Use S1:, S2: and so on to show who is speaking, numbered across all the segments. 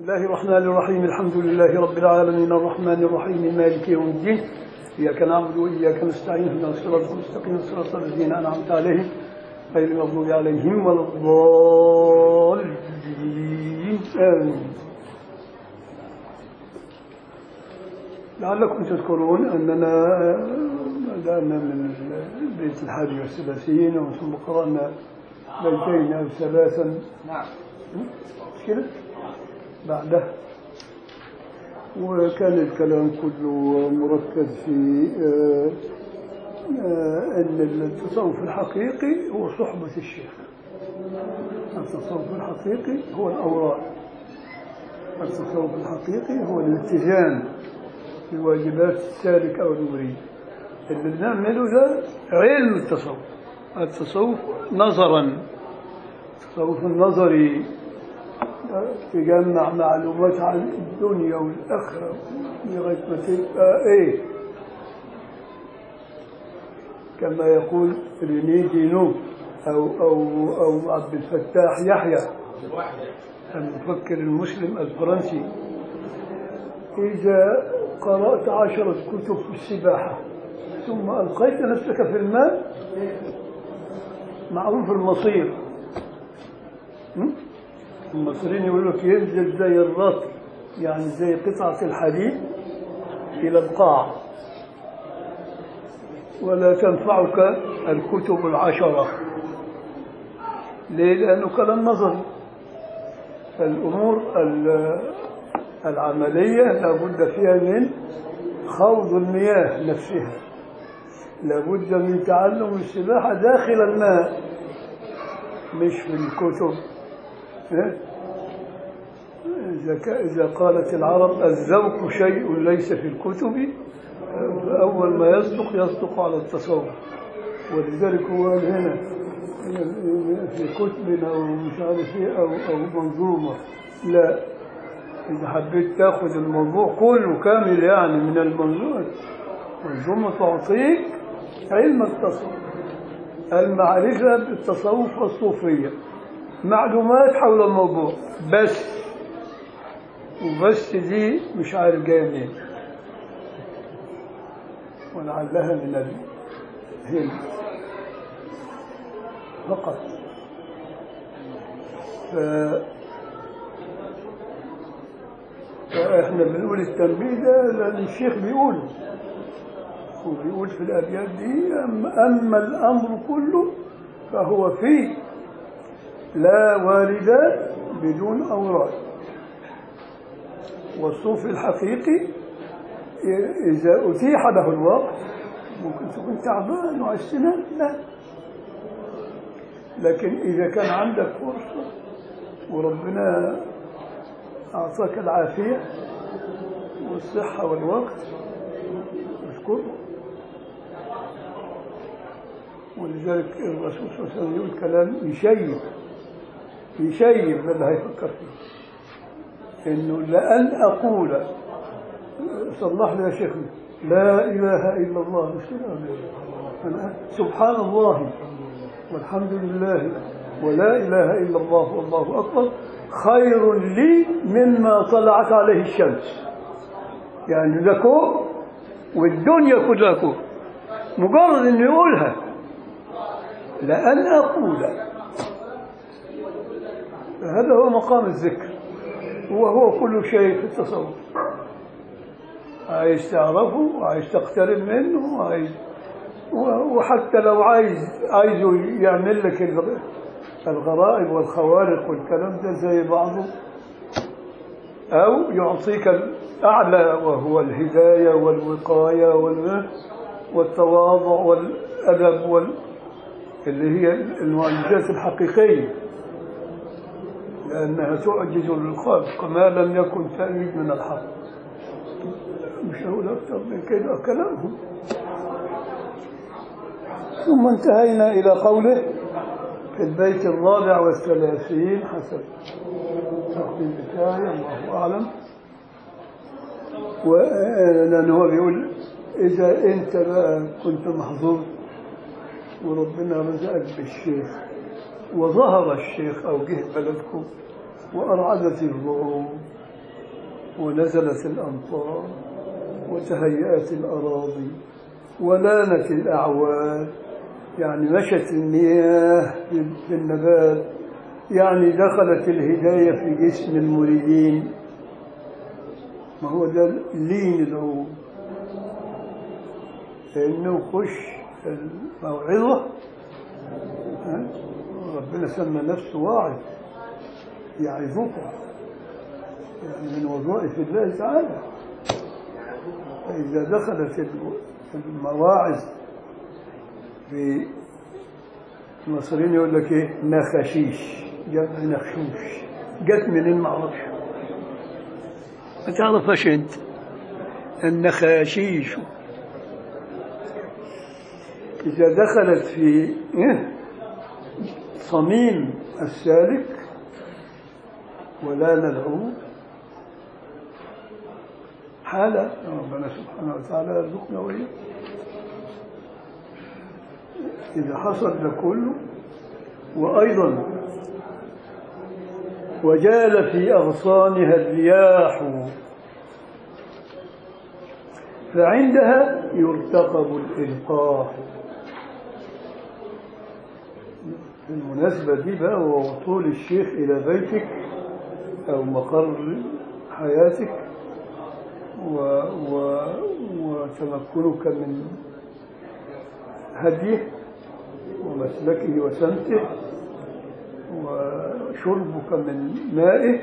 S1: الله الرحمن الرحيم الحمد لله رب العالمين الرحمن الرحيم مالك يوم الدين إياك نعبد وإياك نستعين اهدنا الصراط المستقيم صراط الذين أنعمت عليهم غير المغضوب عليهم ولا الضالين آمين لعلكم تذكرون أننا بدأنا من البيت الحادي والثلاثين وثم قرأنا بيتين أو ثلاثا
S2: نعم
S1: مش كده؟ بعده وكان الكلام كله مركز في آه، آه، أن التصوف الحقيقي هو صحبة الشيخ التصوف الحقيقي هو الأوراق التصوف الحقيقي هو الالتزام بواجبات السالك أو المريد اللي بنعمله ده علم التصوف التصوف نظرا التصوف النظري تجمع معلومات عن الدنيا والآخرة لغاية ما تبقى إيه كما يقول ريني دينو أو أو أو عبد الفتاح يحيى المفكر المسلم الفرنسي إذا قرأت عشرة كتب في السباحة ثم ألقيت نفسك في الماء معروف المصير م? المصريين يقول لك ينزل زي الرطل يعني زي قطعة الحديد إلى القاع ولا تنفعك الكتب العشرة ليه؟ لأنه كلام نظري فالأمور ال- العملية لابد فيها من خوض المياه نفسها لابد من تعلم السباحة داخل الماء مش في الكتب إيه؟ إذا ك- إذا قالت العرب الذوق شيء ليس في الكتب فأول ما يصدق يصدق على التصور ولذلك هو قال هنا في كتب أو مش عارف إيه أو أو منظومة لا إذا حبيت تاخذ الموضوع كله كامل يعني من المنظومة منظومة تعطيك علم التصوف المعرفة بالتصوف والصوفية معلومات حول الموضوع بس وبس دي مش عارف جايه منين ولعلها من الهند فقط ف... فاحنا بنقول التنبيه ده لان الشيخ بيقوله وبيقول في الابيات دي اما أما الامر كله فهو فيه لا والدات بدون أوراد والصوفي الحقيقي إذا أتيح له الوقت ممكن تكون تعبان وعايز تنام لا لكن إذا كان عندك فرصة وربنا أعطاك العافية والصحة والوقت اشكره ولذلك الرسول صلى الله عليه وسلم يقول كلام يشيب يشيب اللي هيفكر فيه انه لان اقول صلح لي يا شيخنا لا اله الا الله مش لا إله إلا الله. أنا سبحان الله والحمد لله ولا اله الا الله والله اكبر خير لي مما طلعت عليه الشمس يعني ده كوب والدنيا كلها كوب مجرد انه يقولها لأن أقول هذا هو مقام الذكر وهو كل شيء في التصوف عايز تعرفه وعايز تقترب منه وعايز وحتى لو عايز عايزه يعمل لك الغ- الغرائب والخوارق والكلام ده زي بعضه أو يعطيك الأعلى وهو الهداية والوقاية وال- والتواضع والأدب وال اللي هي المعجزات الحقيقية لأنها تعجز الخلق ما لم يكن تأييد من الحق مش هقول أكثر من كده كلامهم ثم انتهينا إلى قوله في البيت الرابع والثلاثين حسب التقديم بتاعي الله أعلم ولأن هو بيقول إذا أنت بقى كنت محظوظ وربنا رزقك بالشيخ وظهر الشيخ أو جه بلدكم وأرعدت الروم ونزلت الأمطار وتهيأت الأراضي ولانت الأعواد يعني مشت المياه في النبات يعني دخلت الهداية في جسم المريدين ما هو ده لين العود لأنه خش الموعظة ها؟ ربنا سمى نفسه واعظ يعظكم يعني من وظائف الله تعالى فإذا دخلت المواعظ في المصريين يقول لك ايه نخشيش جمع نخشوش جت منين ما اعرفش ما تعرفهاش انت النخاشيش إذا دخلت في إيه؟ صميم السالك ولان العود حالة ربنا سبحانه وتعالى يرزقنا وإياه إذا حصل ده كله وأيضا وجال في أغصانها الرياح فعندها يرتقب الإلقاح المناسبة دي بقى هو وصول الشيخ إلى بيتك أو مقر حياتك و... و... وتمكنك من هديه ومسلكه وسمته وشربك من مائه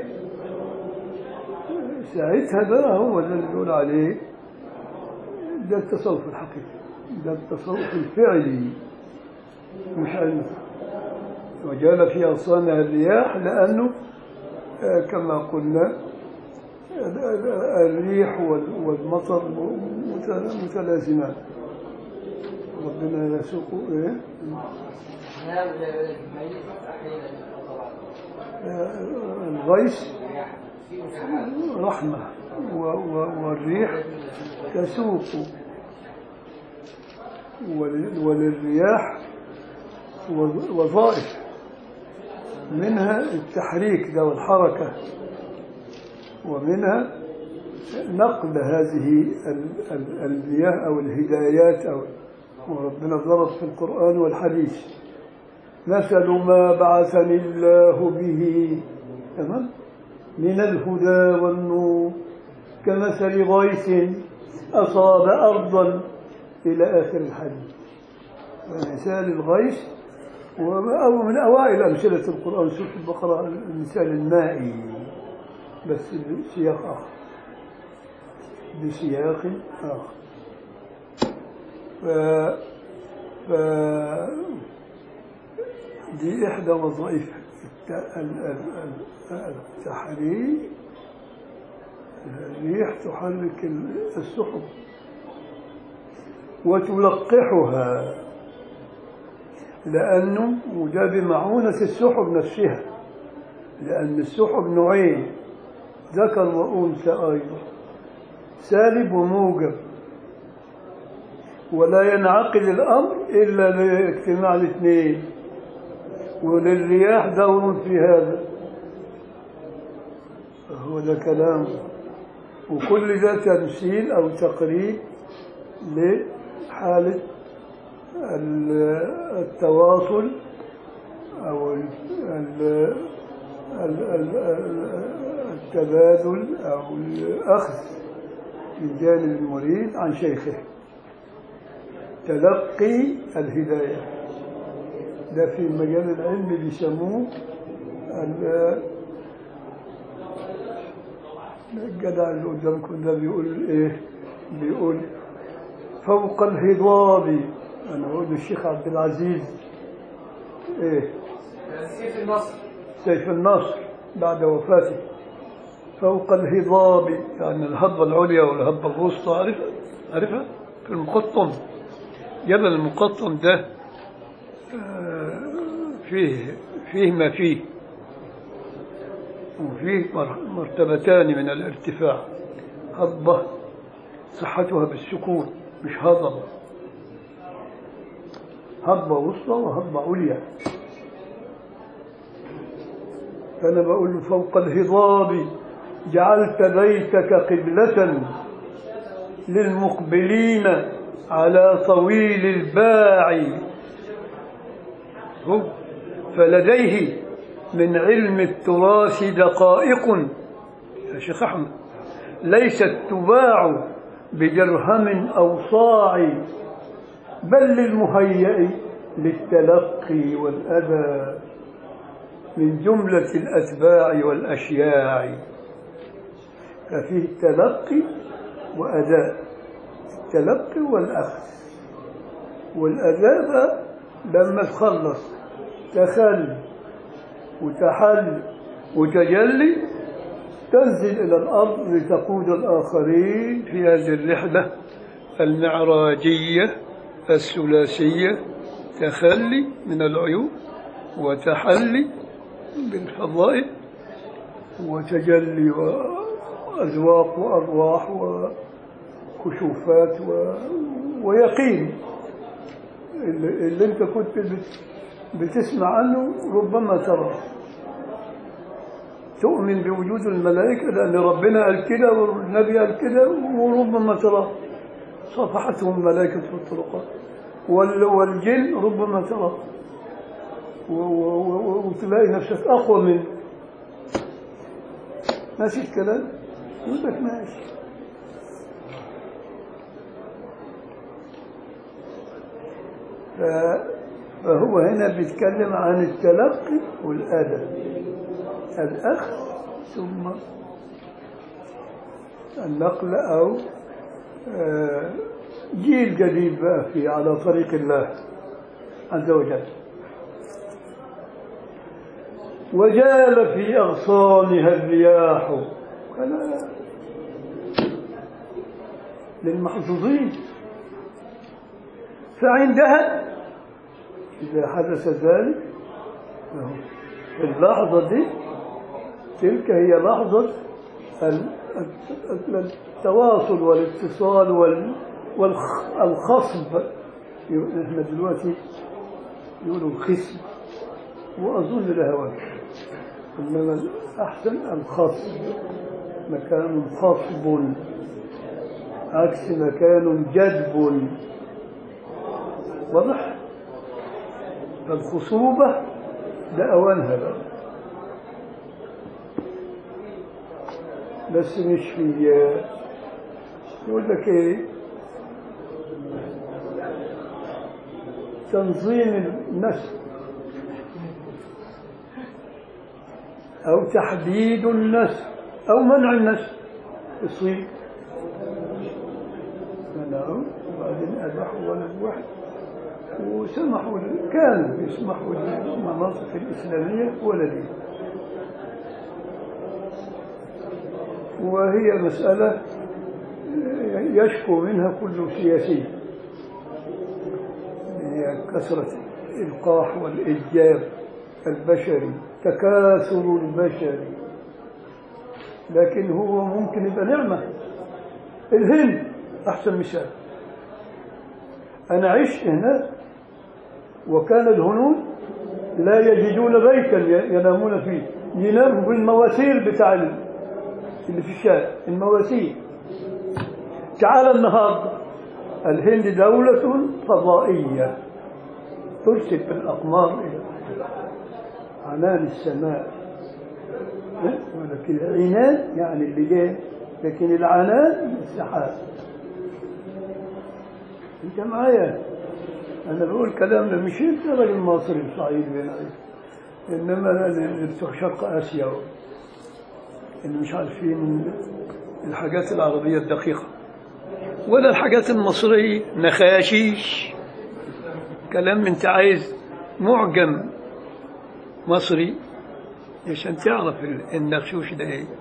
S1: ساعتها بقى هو ده اللي بيقول عليه ده التصوف الحقيقي ده التصوف الفعلي مش علمي وجال في أغصانها الرياح لأنه آه، كما قلنا الريح وال- والمطر متل- متلازمان ربنا يسوق إيه؟ آه، الغيث رحمة و- و- والريح تسوق ول- وللرياح وظ- وظائف منها التحريك ده والحركة ومنها نقل هذه ال- ال- المياه أو الهدايات أو وربنا ضرب في القرآن والحديث مثل ما بعثني الله به تمام من الهدى والنور كمثل غيث أصاب أرضا إلى آخر الحديث مثال الغيث أو من أوائل أمثلة القرآن سورة البقرة المثال المائي بس بسياق آخر بسياق آخر ف... ف... دي إحدى وظائف الت... ال... ال... ال... التحريك الريح تحرك ال- السحب وتلقحها لأنه وده بمعونة السحب نفسها لأن السحب نوعين ذكر وأنثى أيضا سالب وموجب ولا ينعقد الأمر إلا لاجتماع الاثنين وللرياح دور في هذا هو ده كلام وكل ده تمثيل أو تقريب لحالة ال- التواصل أو ال- ال- ال- ال- ال- التبادل أو الأخذ من جانب المريد عن شيخه تلقي الهداية ده في مجال العلم بيسموه ال- الجدع اللي قدامكم ده بيقول ايه بيقول فوق الهضاب انا بقول الشيخ عبد العزيز ايه
S2: سيف النصر
S1: سيف النصر بعد وفاته فوق الهضاب يعني الهضبة العليا والهضبة الوسطى عارفها عارفها في المقطم جبل المقطم ده آه، فيه فيه ما فيه وفيه مر- مرتبتان من الارتفاع هضبة صحتها بالسكون مش هضبة هضبة وسطى وهضبة عليا فأنا بقول له فوق الهضاب جعلت بيتك قبلة للمقبلين على طويل الباع هو فلديه من علم التراث دقائق يا شيخ أحمد ليست تباع بدرهم أو صاع بل للمهيئ للتلقي والأذى من جملة الأتباع والأشياع ففيه تلقي وأداء التلقي والأخذ والأداء لما تخلص تخلي وتحل وتجلي تنزل إلى الأرض لتقود الآخرين في هذه الرحلة المعراجية الثلاثية تخلي من العيوب وتحلي بالفضائل وتجلي وأذواق وأرواح وكشوفات و... ويقين اللي, اللي انت كنت بت... بتسمع عنه ربما ترى تؤمن بوجود الملائكة لأن ربنا قال كده والنبي قال كده وربما ترى صفحتهم الملائكة في الطرقات وال- والجن ربما ترى و- و- و- وتلاقي نفسك أقوى منه ماشي الكلام يقول لك ماشي ف- فهو هنا بيتكلم عن التلقي والأدب الأخذ ثم النقل أو آه، جيل جديد بقى في على طريق الله عز وجل وجال في أغصانها الرياح كلام للمحظوظين فعندها إذا حدث ذلك فهو في اللحظة دي تلك هي لحظة ال- ال- التواصل والاتصال وال- والخصب احنا دلوقتي يقولوا الخصب وأظن لها وجه إنما الأحسن الخصب مكان خصب عكس مكان جدب واضح فالخصوبة ده أوانها بقى بس مش في يقول لك ايه تنظيم النسل أو تحديد النسل أو منع النسل يصير منعوا وبعدين أباحوا ولد واحد وسمحوا كانوا يسمحوا للمناطق الإسلامية ولدين وهي مسألة يشكو منها كل سياسي هي كثرة الإلقاح والإجاب البشري تكاثر البشري لكن هو ممكن يبقى نعمة الهند أحسن مثال أنا عشت هناك وكان الهنود لا يجدون بيتا ينامون فيه يناموا بالمواسير بتاع اللي في الشارع المواسير تعال النهارده الهند دولة فضائية ترسل بالأقمار إلى عنان السماء ولكن العنان يعني اللجان لكن العنان السحاب انت معايا انا بقول كلام ده مش انت راجل مصري صعيد بين انما اللي بتوع شرق اسيا اللي مش عارفين الحاجات العربيه الدقيقه ولا الحاجات المصريه نخاشيش كلام انت عايز معجم مصري عشان تعرف النخشوش ده ايه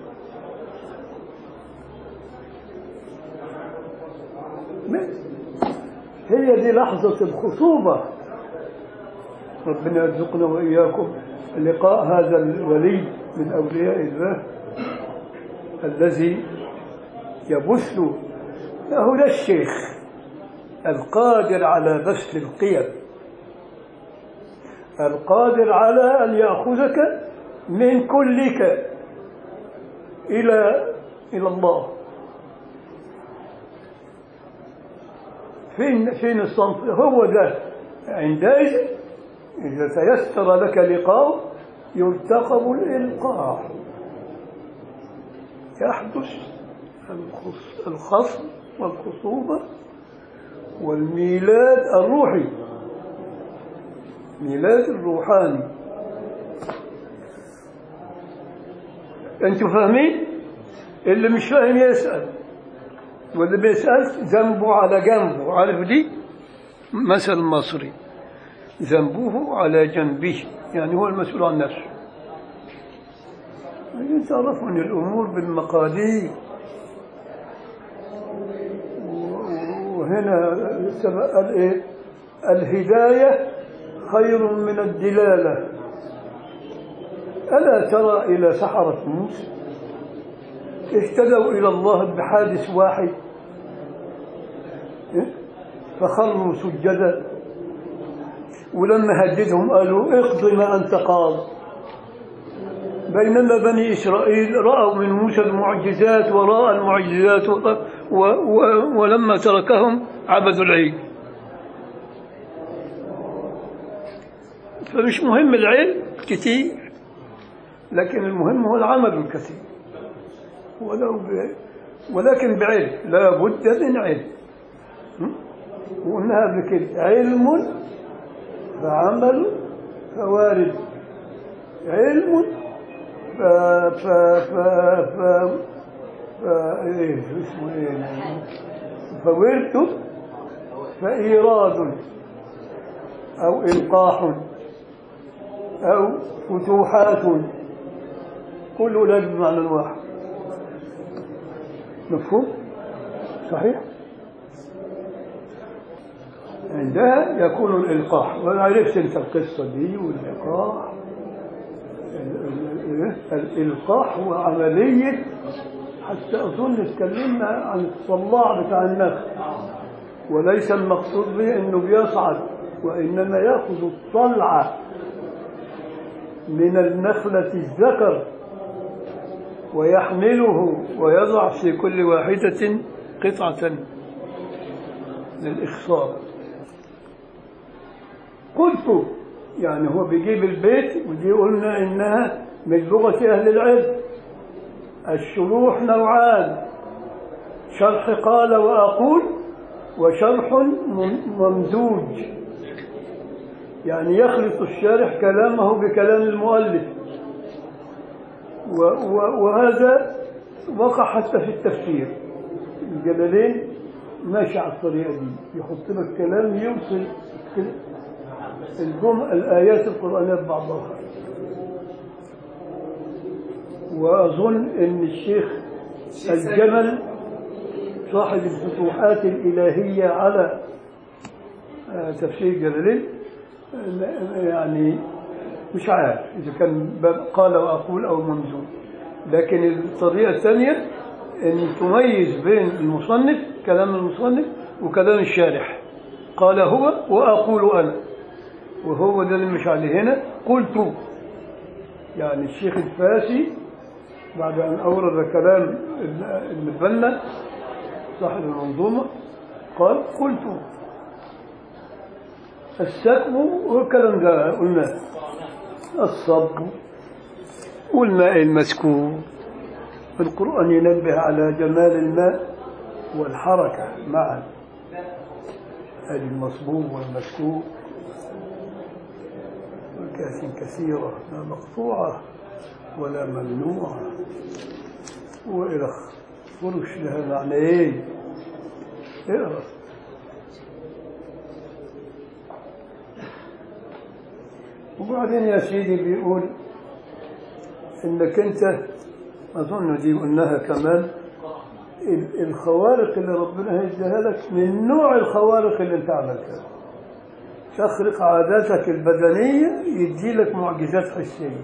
S1: هي دي لحظة الخصوبة ربنا يرزقنا وإياكم لقاء هذا الولي من أولياء الله الذي يبث له ده الشيخ القادر على بث القيم القادر على أن يأخذك من كلك إلى إلى الله فين فين الصنف هو ده عندئذ إذا تيسر لك لقاء يرتقب الإلقاح يحدث الخص- الخصم والخصوبة والميلاد الروحي ميلاد الروحاني انتوا فاهمين اللي مش فاهم يسأل واللي بيسأل ذنبه على جنبه عارف دي مثل مصري ذنبه على جنبه يعني هو المسؤول عن نفسه عايزين تعرفوا ان الامور بالمقادير و- وهنا سبق قال ايه الهدايه خير من الدلاله الا ترى الى سحره موسى اهتدوا الى الله بحادث واحد إيه؟ فخروا سجدا ولما هددهم قالوا اقض ما انت قاض بينما بني إسرائيل رأوا من موسى المعجزات وراء المعجزات و و و ولما تركهم عبدوا العيد فمش مهم العلم كتير لكن المهم هو العمل الكثير ولو ب... ولكن بعلم لا بد من علم م? وقلناها قبل كده علم فعمل فوارد علم ف ف ف ف ف ايه اسمه ايه فورد فإيراد أو إلقاح أو فتوحات كل لا بمعنى واحد مفهوم؟ صحيح؟ عندها يكون الإلقاح وأنا عرفت أنت القصة دي والإلقاح ال- ال- الإلقاح هو عملية حتى أظن اتكلمنا عن الصلاع بتاع النخل وليس المقصود به أنه بيصعد وإنما يأخذ الطلعة من النخلة الذكر ويحمله ويضع في كل واحدة قطعة للإخصاب قلت يعني هو بيجيب البيت ودي قلنا إنها من لغة أهل العلم الشروح نوعان شرح قال وأقول وشرح مم- ممزوج يعني يخلط الشارح كلامه بكلام المؤلف و و وهذا وقع حتى في التفسير الجلالين ماشي على الطريقة دي يحط لك كلام يوصل الجمل الآيات القرآنية ببعضها وأظن أن الشيخ الجمل صاحب الفتوحات الإلهية على آه، تفسير جلالين آه، يعني مش عارف إذا كان باب قال وأقول أو منزول لكن الطريقة الثانية أن تميز بين المصنف كلام المصنف وكلام الشارح قال هو وأقول أنا وهو ده اللي مش عليه هنا قلت يعني الشيخ الفاسي بعد أن أورد كلام المثنى صاحب المنظومة قال قلت السكب والكلام ده قلنا الصب والماء المسكوب القرآن ينبه على جمال الماء والحركة معا هذه المصبوب والمسكوب وكاس كثيرة لا مقطوعة ولا ممنوعة وإلى فرش لها معنيين اقرأ وبعدين يا سيدي بيقول انك انت اظن دي قلناها كمان ال- الخوارق اللي ربنا هيديها لك من نوع الخوارق اللي انت عملتها تخرق عاداتك البدنية يدي لك معجزات حسية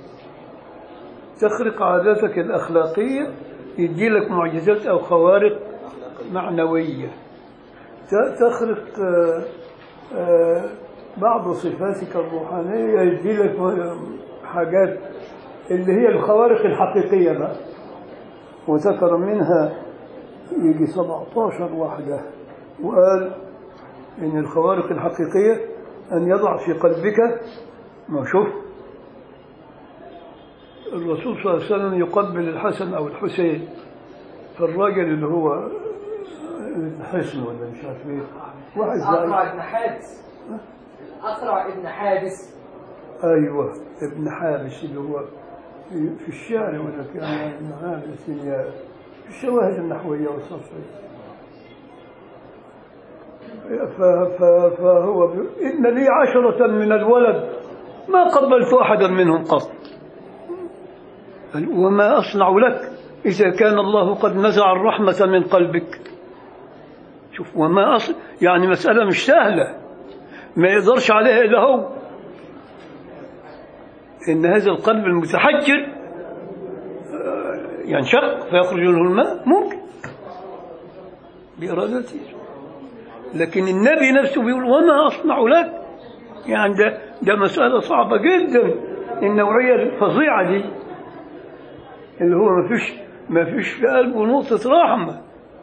S1: تخرق عاداتك الأخلاقية يدي لك معجزات أو خوارق معنوية ت- تخرق آه، آه، بعض صفاتك الروحانية يدي لك حاجات اللي هي الخوارق الحقيقية بقى وذكر منها يجي 17 واحدة وقال إن الخوارق الحقيقية أن يضع في قلبك ما شوف الرسول صلى الله عليه وسلم يقبل الحسن أو الحسين فالراجل اللي هو الحسن ولا مش عارف ايه واحد
S2: الأقرع
S1: زي
S2: ابن حادث الأقرع ابن حادث
S1: ايوه ابن حابس اللي هو في, في الشعر ولا كان ابن حابس هي في الشواهد النحويه والصرفيه ف- ف- فهو بيقول إن لي عشرة من الولد ما قبلت أحدا منهم قط قال وما أصنع لك إذا كان الله قد نزع الرحمة من قلبك شوف وما أصنع يعني مسألة مش سهلة ما يقدرش عليها إلا هو إن هذا القلب المتحجر آه، ينشق فيخرج منه الماء ممكن بإرادته لكن النبي نفسه بيقول وما أصنع لك يعني ده, ده مسألة صعبة جدا النوعية الفظيعة دي اللي هو ما فيش ما فيش في قلبه نقطة رحمة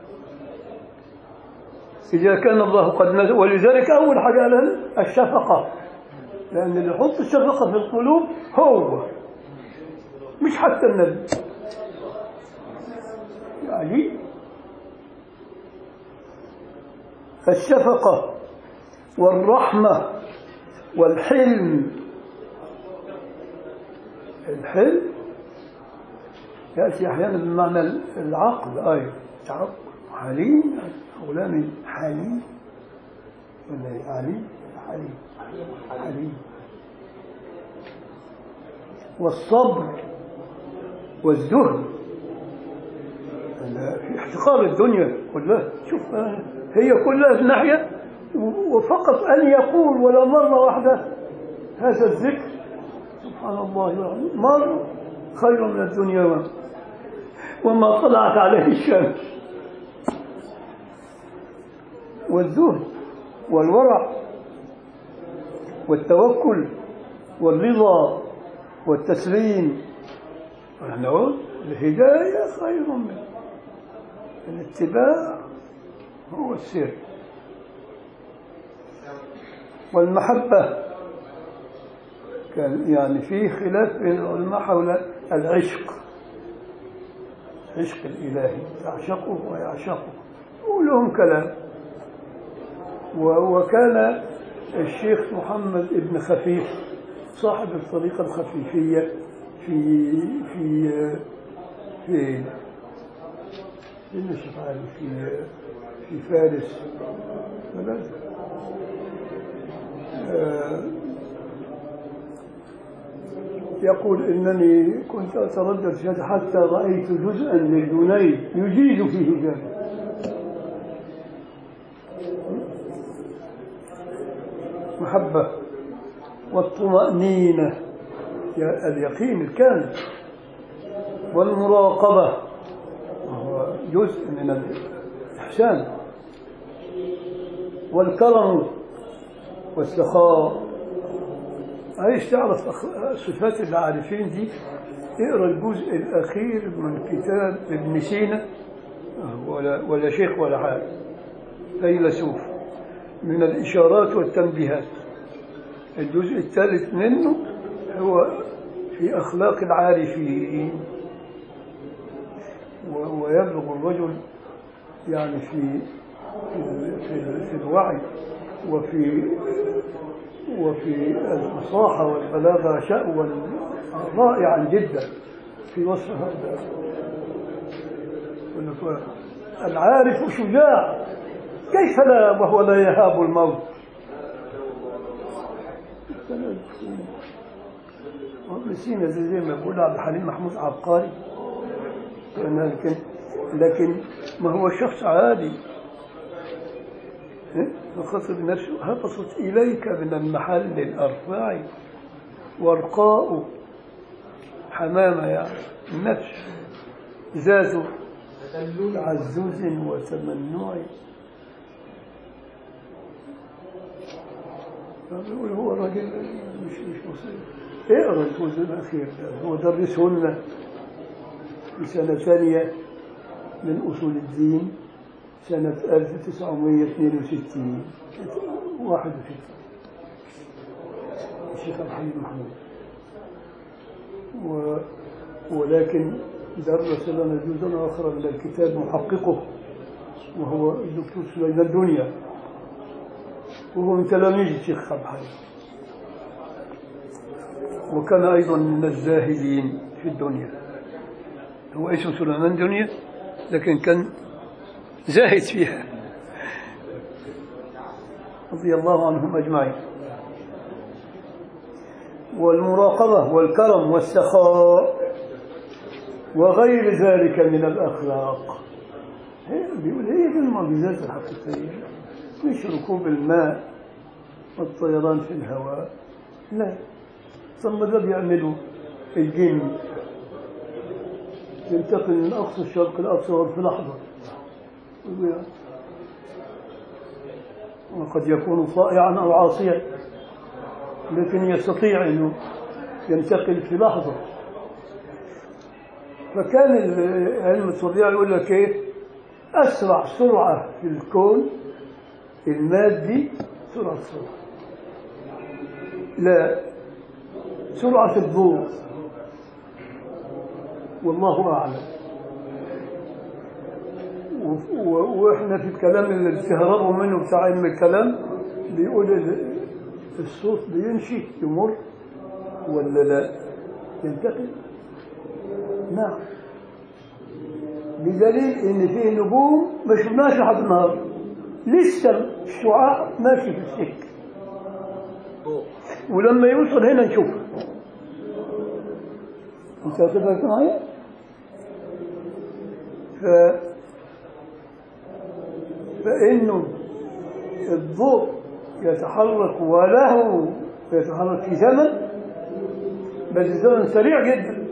S1: إذا كان الله قد نزل ولذلك أول حاجة قالها الشفقة لأن اللي يحط الشفقة في القلوب هو مش حتى النبي يعني الشفقة والرحمة والحلم الحلم يأتي أحيانا بمعنى العقل أيضا تعقل حليم فلان حليم ولا إيه؟ عليم حليم حليم والصبر والزهد أنا في احتقار الدنيا كلها شوف آه، هي كلها في ناحية و- وفقط أن يقول ولا مرة واحدة هذا الذكر سبحان الله العظيم مر خير من الدنيا وما- وما طلعت عليه الشمس والزهد والورع والتوكل والرضا والتسليم نقول الهداية خير من الاتباع هو السر والمحبة كان يعني في خلاف بين العلماء حول العشق عشق الإلهي يعشقه ويعشقه ولهم كلام و- وكان الشيخ محمد ابن خفيف صاحب الطريقة الخفيفية في في في في مش عارف في في فارس بلد آه، يقول إنني كنت أتردد في هذا حتى رأيت جزءا للجنيد يجيد فيه ذلك محبة والطمأنينة يا- اليقين الكامل والمراقبة وهو جزء من الإحسان والكرم والسخاء عايز تعرف أخ- صفات العارفين دي اقرا الجزء الأخير من كتاب ابن سينا ولا, ولا شيخ ولا حاجة فيلسوف من الإشارات والتنبيهات الجزء الثالث منه هو في أخلاق العارفين و- ويبلغ الرجل يعني في في, ال- في, ال- في الوعي وفي وفي الفصاحة والبلاغة شأوا رائعا جدا في وصف هذا العارف شجاع كيف لا وهو لا يهاب الموت ابن سينا زي زي ما بيقول عبد الحليم محمود عبقري لكن لكن ما هو شخص عادي فخطب نفسه هبطت إليك من المحل الأرفع ورقاء حمامة يعني النفس ذات تعزز وتمنع فبيقول هو راجل مش مش مصير اقرا الجزء الاخير ده هو درسهن في سنه ثانيه من أصول الدين سنة 1962 61 الشيخ الحبيب محمود و... ولكن درس لنا جزءا آخر من الكتاب محققه وهو الدكتور سليمان دنيا وهو من تلاميذ الشيخ خبحان وكان أيضا من الزاهدين في الدنيا هو اسمه سليمان دنيا لكن كان زاهد فيها رضي الله عنهم أجمعين والمراقبة والكرم والسخاء وغير ذلك من الأخلاق هي- بيقول هي دي المعجزات الحقيقية مش ركوب الماء والطيران في الهواء لا ثم ده بيعملوا الجن ينتقل من أقصى الشرق الأقصى في لحظة وقد يكون طائعا أو عاصيا لكن يستطيع أنه ينتقل في لحظة فكان ال- علم الطبيعة يقول لك إيه أسرع سرعة في الكون المادي سرعة الصوت لا سرعة الضوء والله أعلم و- و- واحنا في الكلام اللي بتهربوا منه بتاع علم الكلام بيقول ال- الصوت بيمشي يمر ولا لا ينتقل نعم بدليل ان في نجوم ما شفناش لحد النهارده لسه الشعاع ماشي في السكه ولما يوصل هنا نشوفه انت هتبقى معايا ف فإنه الضوء يتحرك وله يتحرك في زمن بل الزمن سريع جدا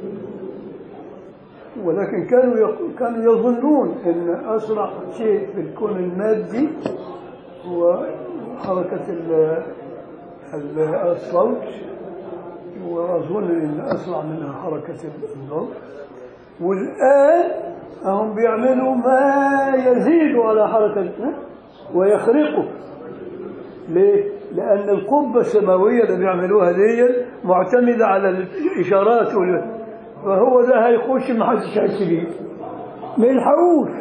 S1: ولكن كانوا يق- كانوا يظنون ان اسرع شيء في الكون المادي هو حركه ال- ال- الصوت واظن ان اسرع منها حركه الضوء والان هم بيعملوا ما يزيد على حركه ويخرقه ليه؟ لأن القبة السماوية اللي بيعملوها دي معتمدة على الإشارات وال- فهو ده هيخش ما حدش هيحس بيه ما يلحقوش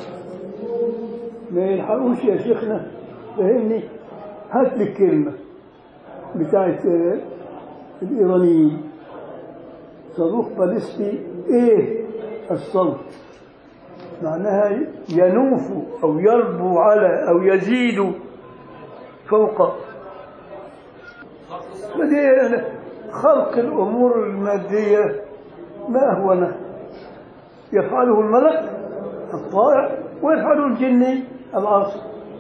S1: ما يلحقوش يا شيخنا فهمني هات لي الكلمة بتاعت آه، الإيرانيين صاروخ باليستي إيه الصوت معناها ينوف أو يربو على أو يزيد فوق فدي خلق الأمور المادية ما أهونه يفعله الملك الطائع ويفعله الجني العاصي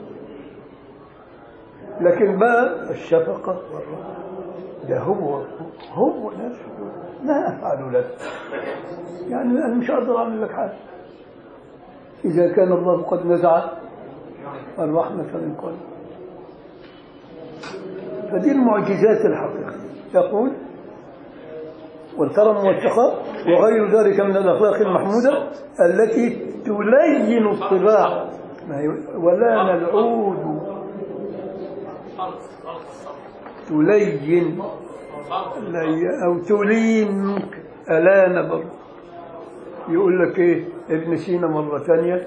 S1: لكن بقى الشفقة والرحمة ده هو هو نفسه ما أفعل لك يعني أنا مش أقدر أعمل لك حاجة إذا كان الله قد نزع الرحمة من قلبك فدي المعجزات الحقيقية يقول والكرم والسخاء وغير ذلك من الأخلاق المحمودة التي تلين الطباع ما هي ولا العود تلين لي- أو تلين ألان برضه يقول لك إيه ابن سينا مرة ثانية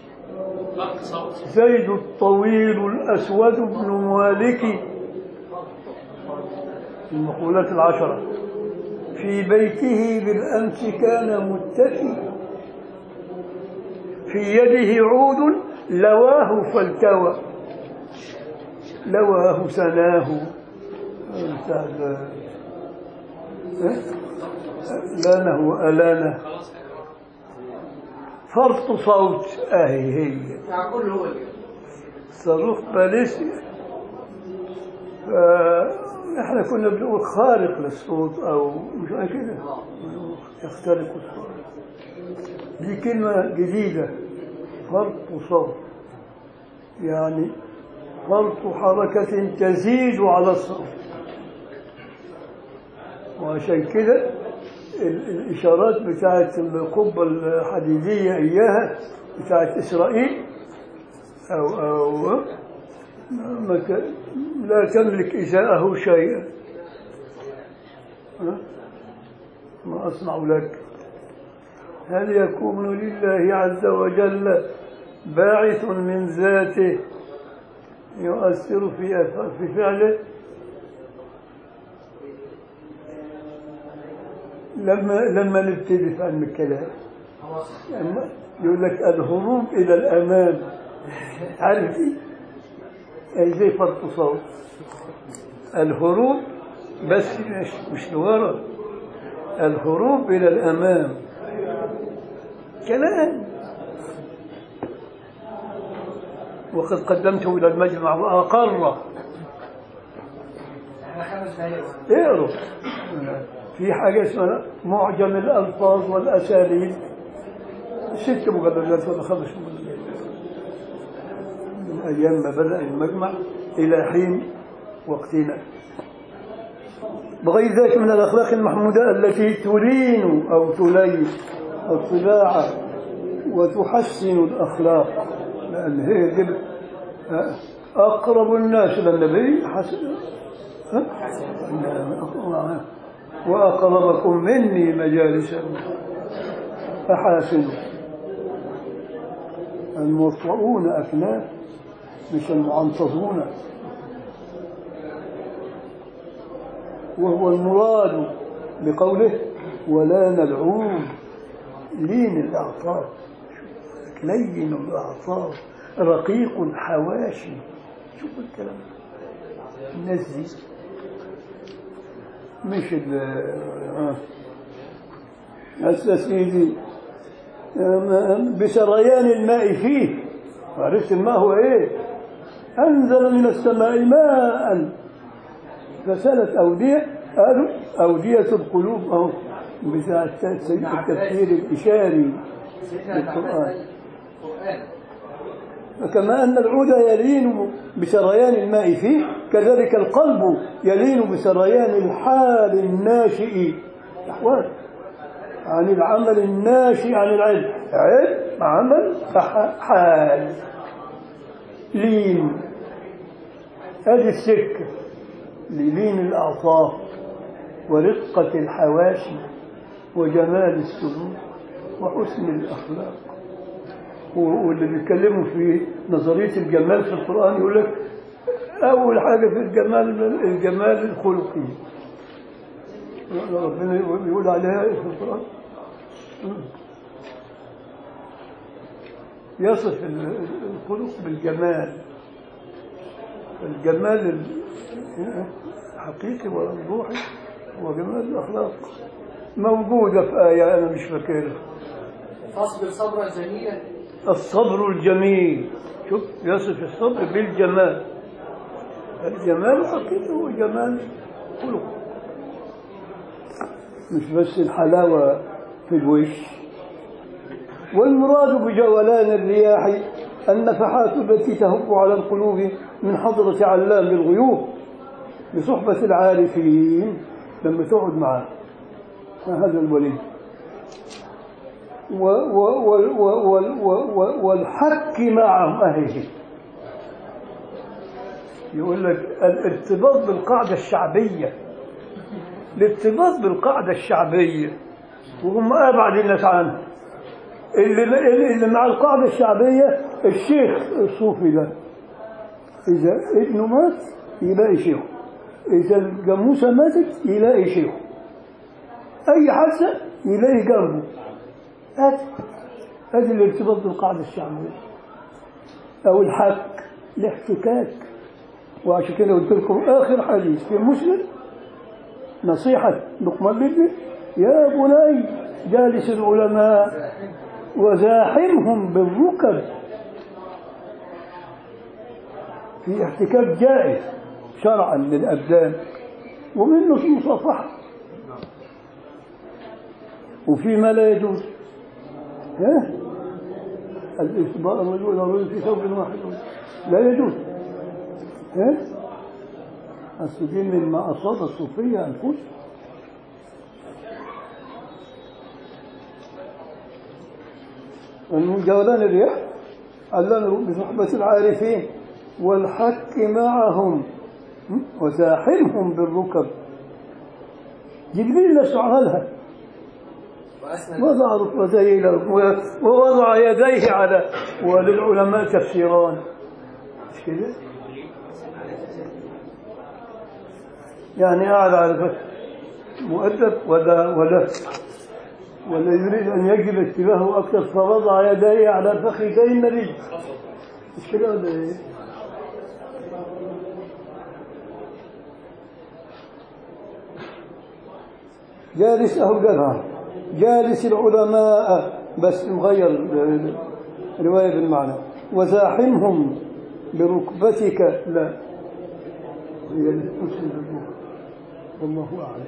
S1: زيد الطويل الأسود بن مالك المقولات العشرة في بيته بالأمس كان متكي في يده عود لواه فالتوى لواه سناه بتاع ال- إيه؟ لانه وألانه فرط صوت اهي هي
S2: بتاع كله هو اللي
S1: صاروخ باليستي احنا كنا بنقول خارق للصوت او مش عارف كده يخترق الصوت دي كلمة جديدة فرط صوت يعني فرط حركة تزيد على الصوت وعشان كده ال- الإشارات بتاعت القبة الحديدية إياها بتاعت إسرائيل أو أو ما ت- لا تملك إزاءه شيئا ها؟ ما أصنع لك هل يكون لله عز وجل باعث من ذاته يؤثر في أف- في فعله لما لما نبتدي في علم الكلام لما يقول لك الهروب الى الامام عارف ايه؟ أي زي فرط صوت الهروب بس مش مش لورا الهروب الى الامام كلام وقد قدمته الى المجمع واقر
S2: احنا خمس دقايق
S1: اقروا في حاجة اسمها معجم الألفاظ والأساليب ست مجلدات ولا خمس مجلدات من أيام ما بدأ المجمع إلى حين وقتنا بغير ذلك من الأخلاق المحمودة التي تلين أو تلين الطباع وتحسن الأخلاق لأن هي دي أقرب الناس إلى النبي حسن ها؟ وأقربكم مني مجالسا فحاسنوا الموطؤون أكناف مش المعنطزون وهو المراد بقوله ولا نلعون لين الأعصاب لين الأعصاب رقيق الحواشي شوف الكلام الناس دي مش ال آه. هسه سيدي آم، بسريان الماء فيه عرفت الماء هو ايه انزل من السماء ماء فسالت اوديه قالوا اوديه القلوب اهو بتاع سيد التفسير الاشاري
S2: سيدنا
S1: بالقرآن.
S2: القرآن القرآن
S1: فكما أن العود يلين بسريان الماء فيه كذلك القلب يلين بسريان الحال الناشئ أحوال عن العمل الناشئ عن العلم علم عمل فح- حال لين هذه السكة للين الأعصاب ورقة الحواشي وجمال السلوك وحسن الأخلاق واللي بيتكلموا في نظرية الجمال في القرآن يقول لك أول حاجة في الجمال الجمال الخلقي ربنا يقول عليها إيه في القرآن يصف الخلق بالجمال الجمال الحقيقي والروحي هو جمال الأخلاق موجودة في آية أنا مش فاكرها
S2: فاصبر صبرا جميلا
S1: الصبر الجميل شوف يصف الصبر بالجمال الجمال الحقيقي هو جمال خلق مش بس الحلاوة في الوش والمراد بجولان الرياح النفحات التي تهب على القلوب من حضرة علام الغيوب بصحبة العارفين لما تقعد معه هذا الولي و و و و و و و والحك معهم أهله يقول لك الارتباط بالقاعدة الشعبية الارتباط بالقاعدة الشعبية وهم أبعد الناس عنها اللي, اللي اللي مع القاعدة الشعبية الشيخ الصوفي ده إذا ابنه مات يلاقي شيخه إذا الجاموسة ماتت يلاقي شيخه أي حادثة يلاقي جنبه هذا هذا الارتباط بالقاعدة الشعبية أو الحك الاحتكاك وعشان كده قلت لكم آخر حديث في مسلم نصيحة لقمان بن يا بني جالس العلماء وزاحمهم بالركب في احتكاك جائز شرعا للأبدان ومنه في مصافحة وفيما لا يجوز ها الإصباء الرجل الرجل في ثوب واحد لا يجوز ها أصل دي مما أصاب الصوفية أنفسهم جولان الرياح علمه بصحبة العارفين والحك معهم وزاحمهم بالركب جبريل نفسه عملها
S2: وأسند
S1: وضع ركبتيه إلى ركبه ووضع يديه على وللعلماء تفسيران مش كده؟ يعني قاعد على فك مؤدب ولا ولا ولا يريد أن يجلب انتباهه أكثر فوضع يديه على فخذي النبي مش كده ولا إيه؟ جالس أهو قالها جالس العلماء بس مغير رواية بالمعنى وزاحمهم بركبتك لا هي اللي تفسر بالركبة. والله أعلم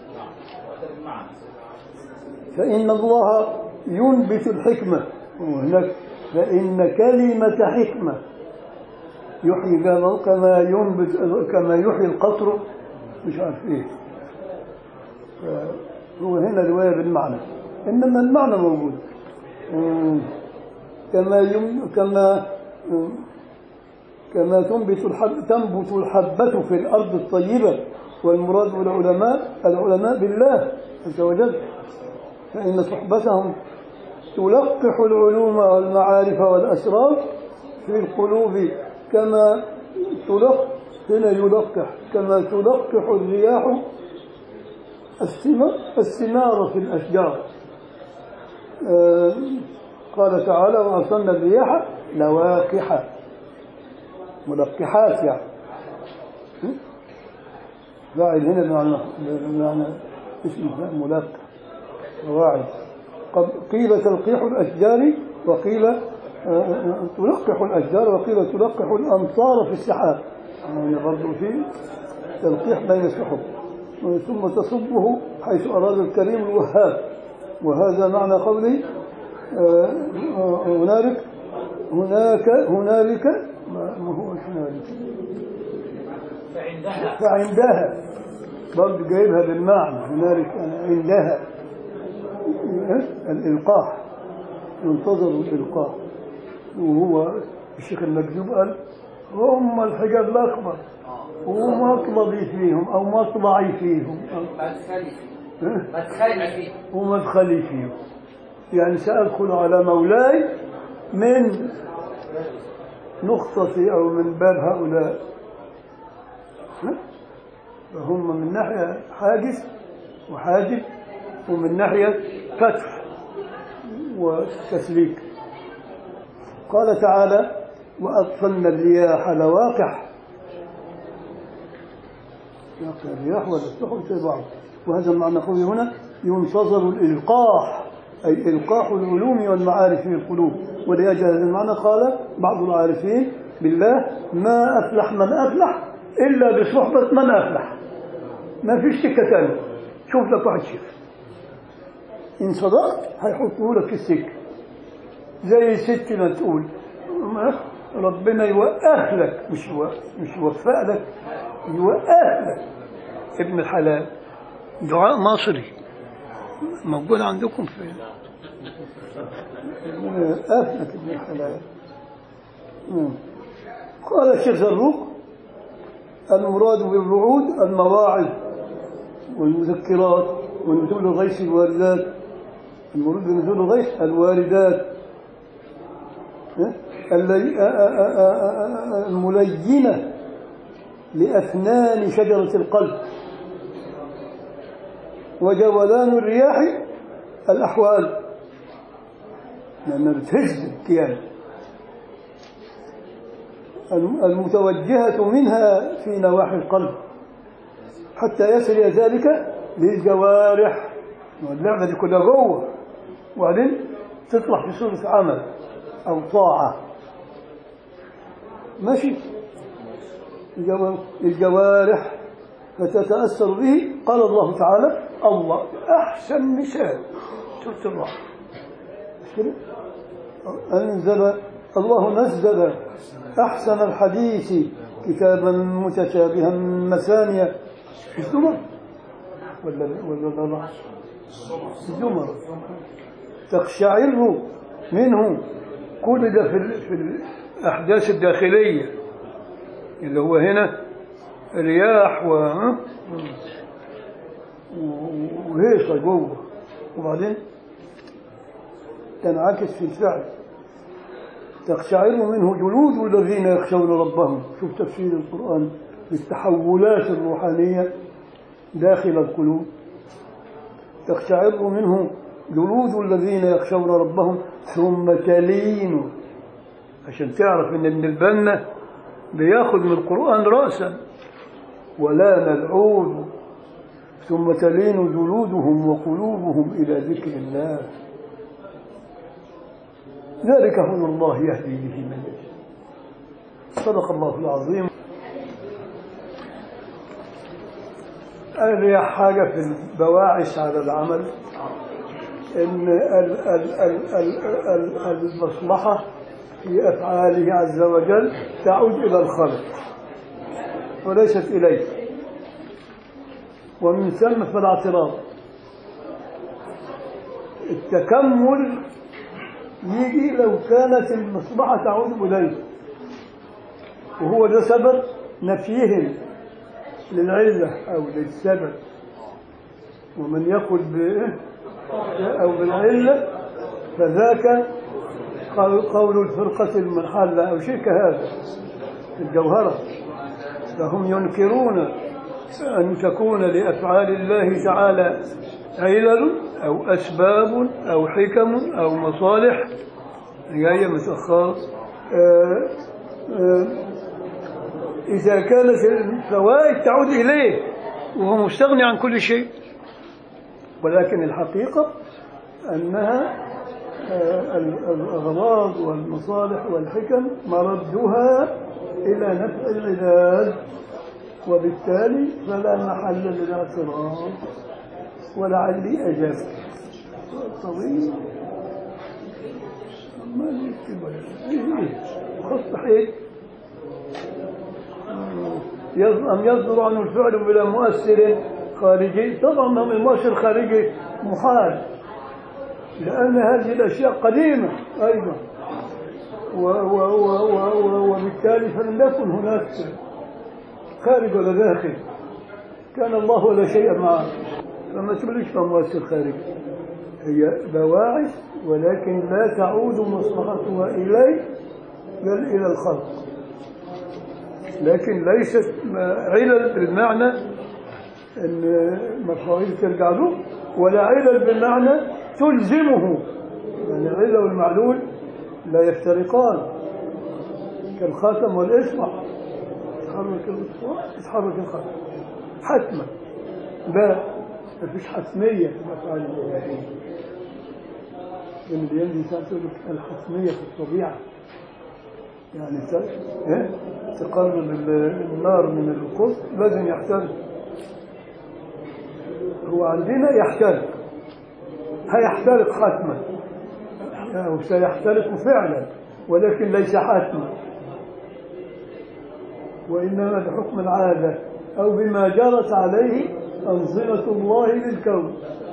S1: فإن الله ينبت الحكمة وهناك فإن كلمة حكمة يحيي بها كما ينبت كما يحيي القطر مش عارف ايه هو هنا رواية بالمعنى إنما المعنى موجود مم. كما يم كما مم. كما تنبت الحب تنبت الحبة في الأرض الطيبة والمراد بالعلماء العلماء بالله عز وجل فإن صحبتهم تلقح العلوم والمعارف والأسرار في القلوب كما تلقح هنا يلقح كما تلقح الرياح الثمار الثمار في الأشجار آه، قال تعالى وأرسلنا الرياح لواقح ملقحات يعني م? فاعل هنا بمعنى بمعنى اسم فاعل ملقح مواعظ قد قيل تلقيح الأشجار وقيل آه، آه، تلقح الأشجار وقيل تلقح الأمطار في السحاب يعني برضو في تلقيح بين السحب ثم تصبه حيث أراد الكريم الوهاب وهذا معنى قولي آه، آه، هنالك هناك هنالك ما ما هو هنالك
S2: فعندها
S1: فعندها برضه جايبها بالمعنى هنالك عندها الإلقاح ينتظر الإلقاح وهو الشيخ المكذوب قال هم الحجاب الأكبر ومطلبي فيهم أو مطلعي فيهم
S2: مدخلي فيه
S1: أه؟
S2: مدخلي فيه
S1: ومدخلي فيهم يعني سأدخل على مولاي من نقطة أو من باب هؤلاء ها؟ فهم من ناحية حاجز وحاجب ومن ناحية فتح وتسليك قال تعالى وأطفلنا الرياح لواقح يقع الرياح والسحب في بعض وهذا المعنى قوي هنا ينتظر الإلقاح أي إلقاح العلوم والمعارف في القلوب ولأجل هذا المعنى قال بعض العارفين بالله ما أفلح من أفلح إلا بصحبة من أفلح ما فيش سكة تانية شوف لك واحد شيخ إن صدقت هيحطه لك في السكة زي ست ما تقول ربنا يوقف لك مش يو- مش يوفق لك يوقف لك ابن الحلال دعاء مصري موجود عندكم في يوقف لك ابن الحلال مم. قال الشيخ زروق المراد بالوعود المواعظ والمذكرات ونزول الغيث الواردات المراد بنزول الغيث الواردات ها؟ اللي- آ- آ- آ- آ- آ- الملينة لأفنان شجرة القلب وجولان الرياح الأحوال لأنها بتهز الكيان الم- المتوجهة منها في نواحي القلب حتى يسري ذلك للجوارح واللعبة دي كلها جوه وبعدين تطلع في صورة عمل أو طاعة ماشي الجو- الجوارح فتتأثر به قال الله تعالى الله أحسن مثال شفت الله مش كده؟ أنزل الله نزل أحسن الحديث كتابا متشابها مثانية الزمر ولا ولا لا الزمر تقشعر منه كل ده في, ال- في الأحداث الداخلية اللي هو هنا رياح و ها؟ و- وهيصة جوه وبعدين تنعكس في الفعل تقشعر منه جلود الذين يخشون ربهم شوف تفسير القرآن بالتحولات الروحانية داخل القلوب تقشعر منه جلود الذين يخشون ربهم ثم تلين عشان تعرف ان ابن البنا بياخذ من القرآن رأسا ولا العود ثم تلين جلودهم وقلوبهم إلى ذكر الله ذلك هدى الله يهدي به من يشاء صدق الله العظيم أريح حاجة في البواعث على العمل إن ال- ال- ال- ال- ال- المصلحة في أفعاله عز وجل تعود إلى الخلق وليست إليه ومن ثم فالاعتراض التكمل يجي لو كانت المصلحة تعود إليه وهو ده سبب نفيهم للعلة أو للسبب ومن يقل ب أو بالعلة فذاك قول قول الفرقة المنحلة أو شيء كهذا الجوهرة فهم ينكرون أن تكون لأفعال الله تعالى علل أو أسباب أو حكم أو مصالح جاية متأخرة آه، آه، إذا كانت الفوائد تعود إليه وهو مستغني عن كل شيء ولكن الحقيقة أنها آه، ال- الأغراض والمصالح والحكم مردها إلى نفع العباد وبالتالي فلا محل للاعتراض ولعلي أجاب طويل ما يكتب ولا- إيه إيه. خط حيل يص- أم يصدر عنه الفعل بلا مؤثر خارجي طبعا ما من مؤثر خارجي محال لأن هذه الأشياء قديمة أيضا و و و و و وبالتالي فلم يكن هناك خارج ولا داخل كان الله ولا شيء معه فما تقولش مؤثر خارجي هي بواعث ولكن لا تعود مصلحتها إليه بل إلى الخلق لكن ليست علل بالمعنى ان مفاهيم ترجع له ولا علل بالمعنى تلزمه يعني العلة والمعلول لا يفترقان كالخاتم والإصبع تحرك الإصبع تتحرك الخاتم حتما لا ما فيش حتمية في الأفعال الإلهية من اليوم الإنسان تقول لك الحتمية في الطبيعة يعني ت- إيه؟ تقرب ال- النار من القص لازم يحترق هو عندنا يحترق هيحترق حتما أو سيحترق فعلا ولكن ليس حتما وإنما بحكم العادة أو بما جرت عليه أنظمة الله للكون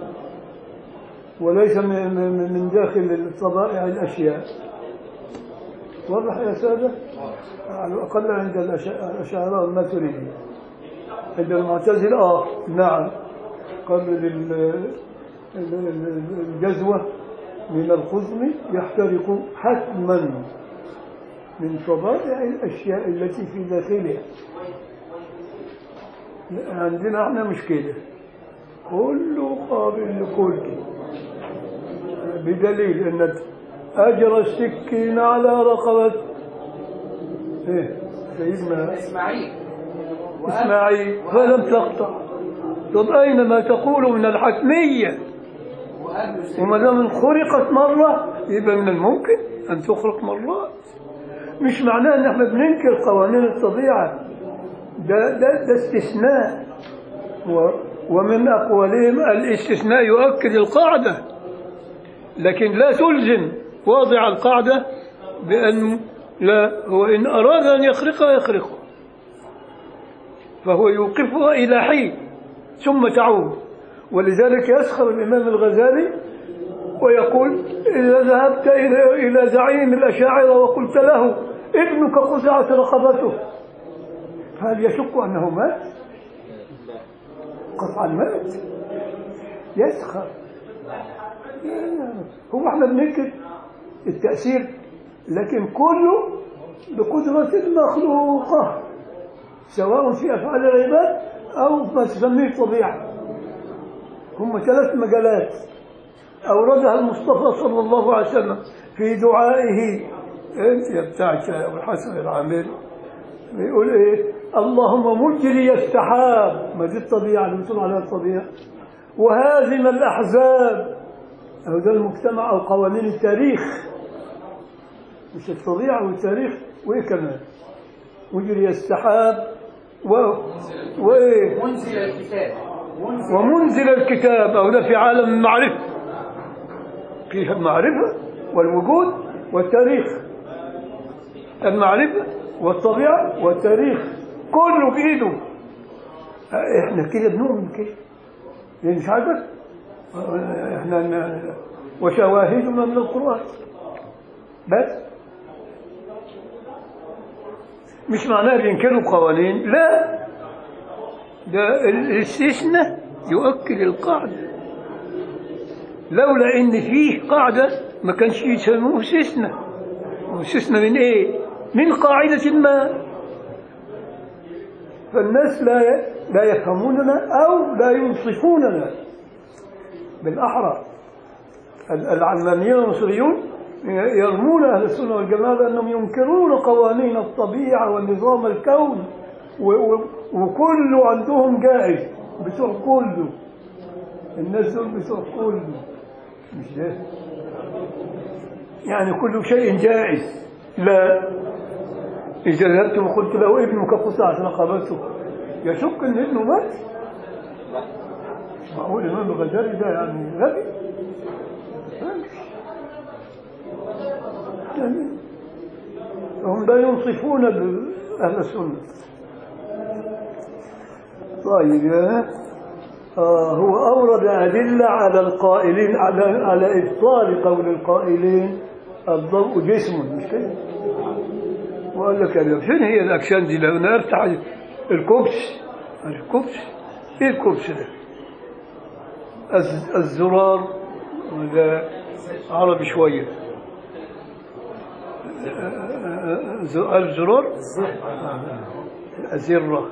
S1: وليس من من- من داخل الطبائع الأشياء واضح يا سادة على الأقل عند الأش- الأشاعرة الماتريدية عند المعتزلة آه نعم قبل ال- ال- ال- الجزوة من الخزم يحترق حتما من طبائع الأشياء التي في داخلها عندنا احنا مشكلة كله قابل لكل بدليل ان اجرى السكين على رقبة ايه سيدنا
S2: إسماعيل
S1: اسماعيل فلم تقطع طب اين ما تقول من الحتمية
S2: وأهل
S1: وما دام خرقت مرة يبقى من الممكن ان تخرق مرات مش معناه ان احنا بننكر قوانين الطبيعة ده ده ده استثناء و ومن اقوالهم الاستثناء يؤكد القاعدة لكن لا تلزم واضع القاعدة بأن لا هو إن أراد أن يخرقها يخرقها فهو يوقفها إلى حين ثم تعود ولذلك يسخر الإمام الغزالي ويقول إذا ذهبت إلى إلى زعيم الأشاعرة وقلت له ابنك قطعت رقبته هل يشك أنه مات؟ قطعا مات يسخر هو احنا بننكر التأثير لكن كله بقدرة المخلوقة سواء في أفعال العباد أو ما تسميه الطبيعة هم ثلاث مجالات أوردها المصطفى صلى الله عليه وسلم في دعائه انت يا بتاعك يا ابو الحسن العامري بيقول ايه اللهم مجري السحاب ما دي الطبيعه اللي بتقول عليها الطبيعه وهازم الاحزاب أو ده المجتمع او قوانين التاريخ مش الطبيعه والتاريخ وايه كمان مجري السحاب و... وايه
S2: منزل الكتاب منزل
S1: ومنزل الكتاب أو ده في عالم المعرفة فيه المعرفة والوجود والتاريخ المعرفة والطبيعة والتاريخ كله بإيده احنا كده بنؤمن كده يعني مش عاجبك احنا ن- وشواهدنا من القرآن بس مش معناه بينكروا قوانين لا ده الاستثناء يؤكد القاعدة لولا ان فيه قاعدة ما كانش يسموه استثناء استثناء من ايه من قاعدة ما فالناس لا ي- لا يفهموننا او لا ينصفوننا بالاحرى ال- العلمانيون المصريون يرمون اهل السنه والجماعه بانهم ينكرون قوانين الطبيعه والنظام الكون و- و- وكله عندهم جائز بتوع كله الناس دول بتوع كله مش ده يعني كل شيء جائز لا إذا ذهبت وقلت له ابنك قطعت رقبته يشك ان ابنه مات معقول الامام الغزالي ده يعني غبي يعني هم لا ينصفون بأهل السنة طيب آه، آه هو أورد أدلة على القائلين على على إبطال قول القائلين الضوء جسم مش كده؟ وقال لك يعني فين هي الأكشان دي لو أنا أفتح الكبس الكبس إيه الكبس ده؟ الز- الزرار ولا عربي شوية ز- الزرار الزرة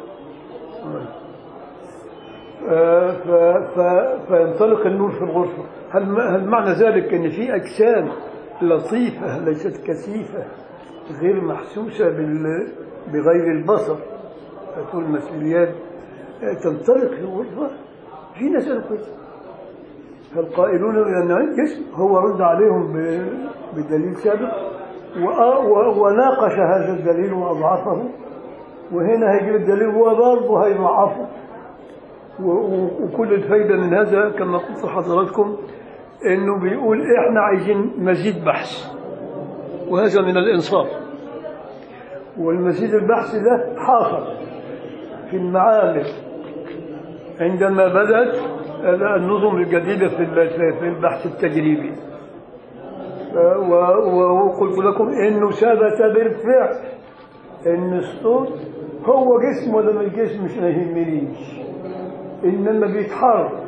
S1: آه، ف- ف- فينطلق النور في الغرفة هل م- هل معنى ذلك أن في أجسام لطيفة ليست كثيفة غير محسوسة بال- بغير البصر تقول المسؤوليات آه، تنطلق في الغرفة في ناس قالوا كده فالقائلون بأن جسم هو رد عليهم ب- بدليل سابق وآ- و- وناقش هذا الدليل وأضعفه وهنا هيجيب الدليل هو برضه هيضعفه و- و- وكل الفايدة من هذا كما قلت لحضراتكم انه بيقول احنا عايزين مزيد بحث وهذا من الانصاف والمزيد البحث ده حاصل في المعامل عندما بدأت النظم الجديدة في ال- في- في البحث التجريبي و- و- وقلت لكم انه ثبت بالفعل ان الصوت هو جسم ولا مش جسم مش ما يهمنيش انما بيتحرك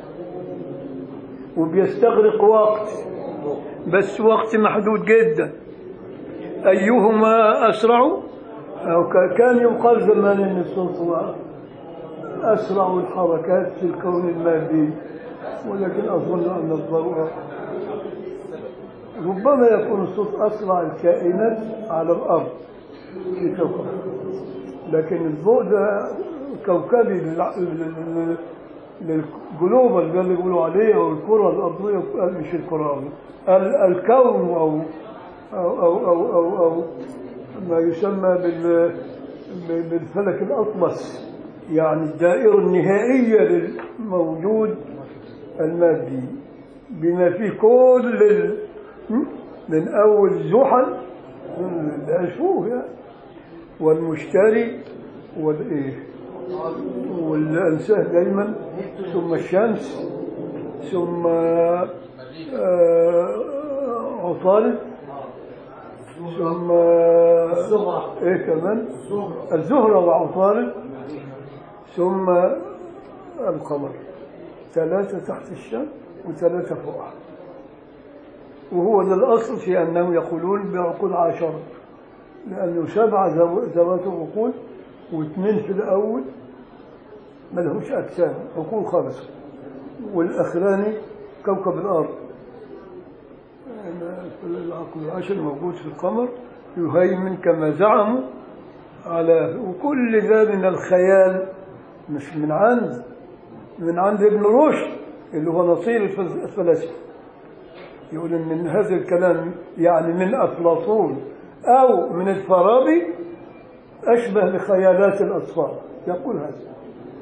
S1: وبيستغرق وقت بس وقت محدود جدا ايهما اسرع أو ك- كان يقال زمان ان الصوت هو اسرع الحركات في الكون المادي ولكن اظن ان الضوء ربما يكون الصوت اسرع الكائنات على الارض في كوكب لكن الضوء ده كوكبي للع- لل- للجلوبال ده اللي بيقولوا عليه او الكره الارضيه مش الكره الارضيه ال- الكون او او او او, أو, أو ما يسمى بال بالفلك الاطلس يعني الدائره النهائيه للموجود المادي بما فيه كل ال... من اول زحل اللي اشوفه يعني والمشتري والايه والانساه دايما ثم الشمس ثم آه، عطارد ثم
S2: الزهرة.
S1: ايه كمان الزهرة وعطارد ثم القمر ثلاثة تحت الشمس وثلاثة فوقها وهو ده الأصل في أنهم يقولون بعقول عشرة لأنه سبع ذو- ذوات عقول واثنين في الأول ما لهمش أجسام عقول خمسة والأخراني كوكب الأرض العقل العشر موجود في القمر يهيمن كما زعموا على وكل ده من الخيال مش من عند من عند ابن رشد اللي هو نصير الفلس- الفلاسفه يقول ان من هذا الكلام يعني من افلاطون او من الفارابي اشبه بخيالات الاطفال يقول هذا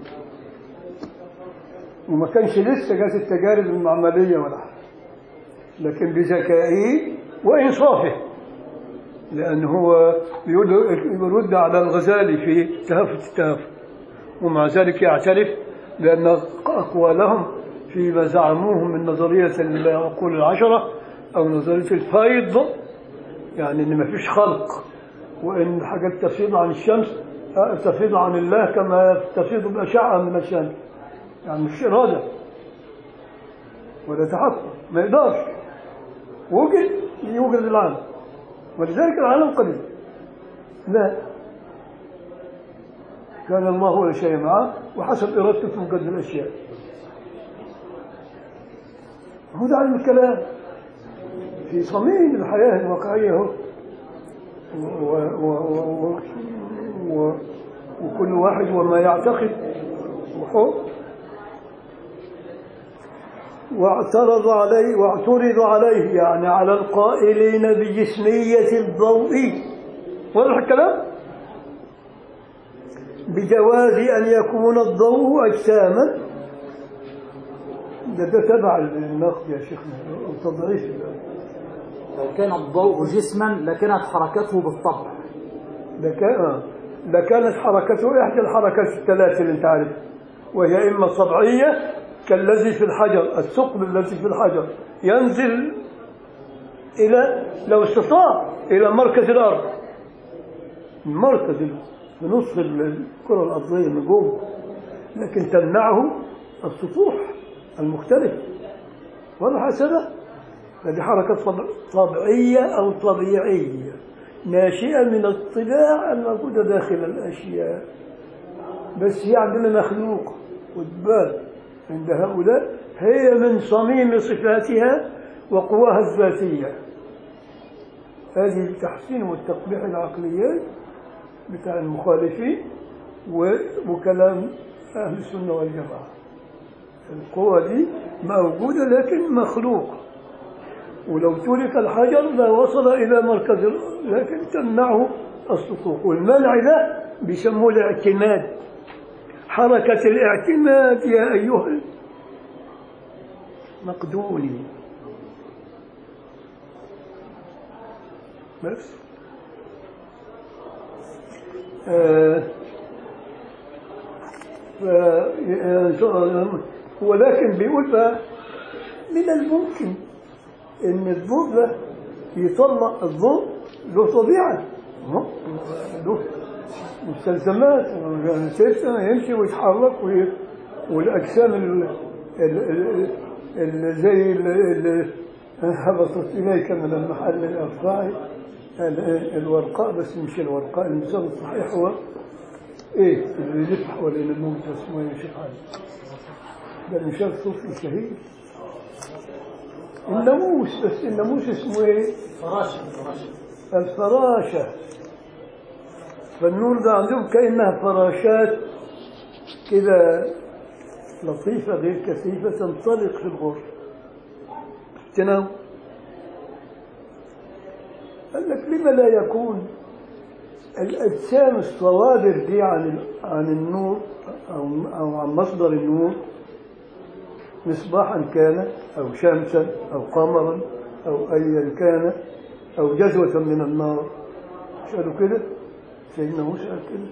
S1: وما كانش لسه جات التجارب المعمليه ولا حاجه لكن بذكائه وانصافه لأن هو يرد يرد على الغزالي في تهافت التهافت ومع ذلك يعترف بأن أقوالهم فيما زعموه من نظرية العقول العشرة أو نظرية الفيض يعني إن ما فيش خلق وإن الحاجات تفيض عن الشمس آه، تفيض عن الله كما تفيض بأشعة من الشمس يعني مش إرادة ولا تحكم ما يقدرش وجد يوجد العالم ولذلك العالم قليل لا كان الله ولا شيء معه وحسب إرادته توجد الأشياء هو ده علم الكلام في صميم الحياة الواقعية هو و و و و و وكل واحد وما يعتقد وحر واعترض عليه واعترض عليه يعني على القائلين بجسمية الضوء واضح الكلام بجواز أن يكون الضوء أجساما ده, ده تبع النقد يا شيخنا أو تضعيف
S2: لو كان الضوء جسما لكانت حركته بالطبع
S1: ده كان آه. ده كانت حركته إحدى الحركات الثلاث اللي أنت عارف وهي إما طبيعية كالذي في الحجر الثقب الذي في الحجر ينزل إلى لو استطاع إلى مركز الأرض المركز في نصف الكرة الأرضية من جوه لكن تمنعه السطوح المختلفة واضح السبب هذه حركة طب- طبيعية أو طبيعية ناشئة من الطباع الموجودة داخل الأشياء بس هي عندنا مخلوق وتبان عند هؤلاء هي من صميم صفاتها وقواها الذاتية هذه التحسين والتقبيح العقليات بتاع المخالفين و- وكلام أهل السنة والجماعة القوة دي موجودة لكن مخلوقة ولو ترك الحجر لوصل إلى مركز ال- لكن تمنعه السطوح والمنع ده بيسموه الاعتماد حركة الاعتماد يا أيها المقدوني بس آه ف- ولكن بيقول بقى من الممكن ان الضوء ده يطلع الضوء له طبيعه أهو، له مستلزمات سيستم يمشي ويتحرك وي- والاجسام ال- ال- ال- ال- زي ال- ال- هبطت اليك من المحل الارفعي ال- الورقاء بس مش الورقاء المثال الصحيح هو ايه اللي يلف حوالين الموت اسمه ايه يا شيخ علي ده المثال صوفي شهير الناموس بس الناموس اسمه ايه
S2: فراشة فراشة
S1: الفراشة فالنور ده عندهم كأنها فراشات كده لطيفة غير كثيفة تنطلق في الغرفة تنام قال لك لما لا يكون الأجسام الصوابر دي عن عن النور أو أو عن مصدر النور مصباحا كان أو شمسا أو قمرا أو أيا كان أو جزوة من النار مش قالوا كده سيدنا موسى قال كده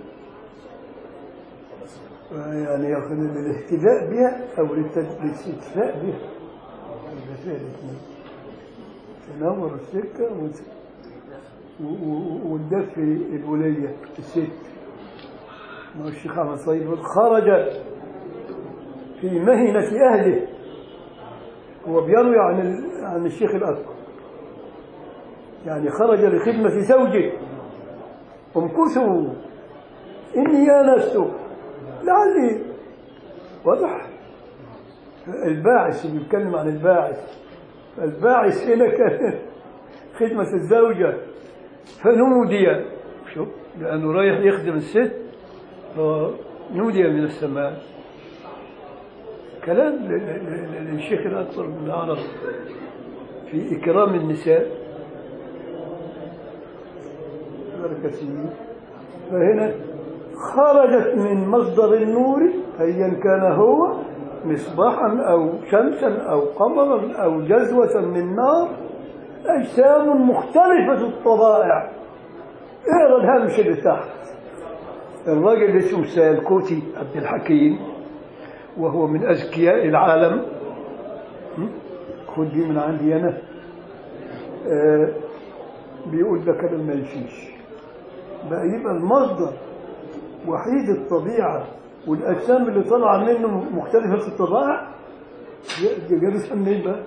S1: يعني ياخذ الاهتداء بها أو للت- للاستدفاء بها فيها الاثنين تنور السكة وت- و- و- وتدفي الولية الست ما هو الشيخ أحمد صيد يقول خرج في مهنة أهله هو بيروي عن ال- عن الشيخ الأكبر يعني خرج لخدمة زوجه امكثوا إني آنست لعلي واضح الباعث بيتكلم عن الباعث الباعث هنا كان خدمة الزوجة فنودي شوف لأنه رايح يخدم الست فنودي من السماء كلام ل- ل- ل- للشيخ الأكبر بن العرب في إكرام النساء بركة سنين فهنا خرجت من مصدر النور أيا كان هو مصباحا أو شمسا أو قمرا أو جزوة من نار أجسام مختلفة الطبائع اقرا الهامش اللي تحت الراجل اللي اسمه سالكوتي عبد الحكيم وهو من أذكياء العالم م? خد دي من عندي أنا آه بيقول ده كلام ما يمشيش بقى يبقى المصدر وحيد الطبيعة والأجسام اللي طالعة منه مختلفة في الطبائع دي جابتها منين بقى؟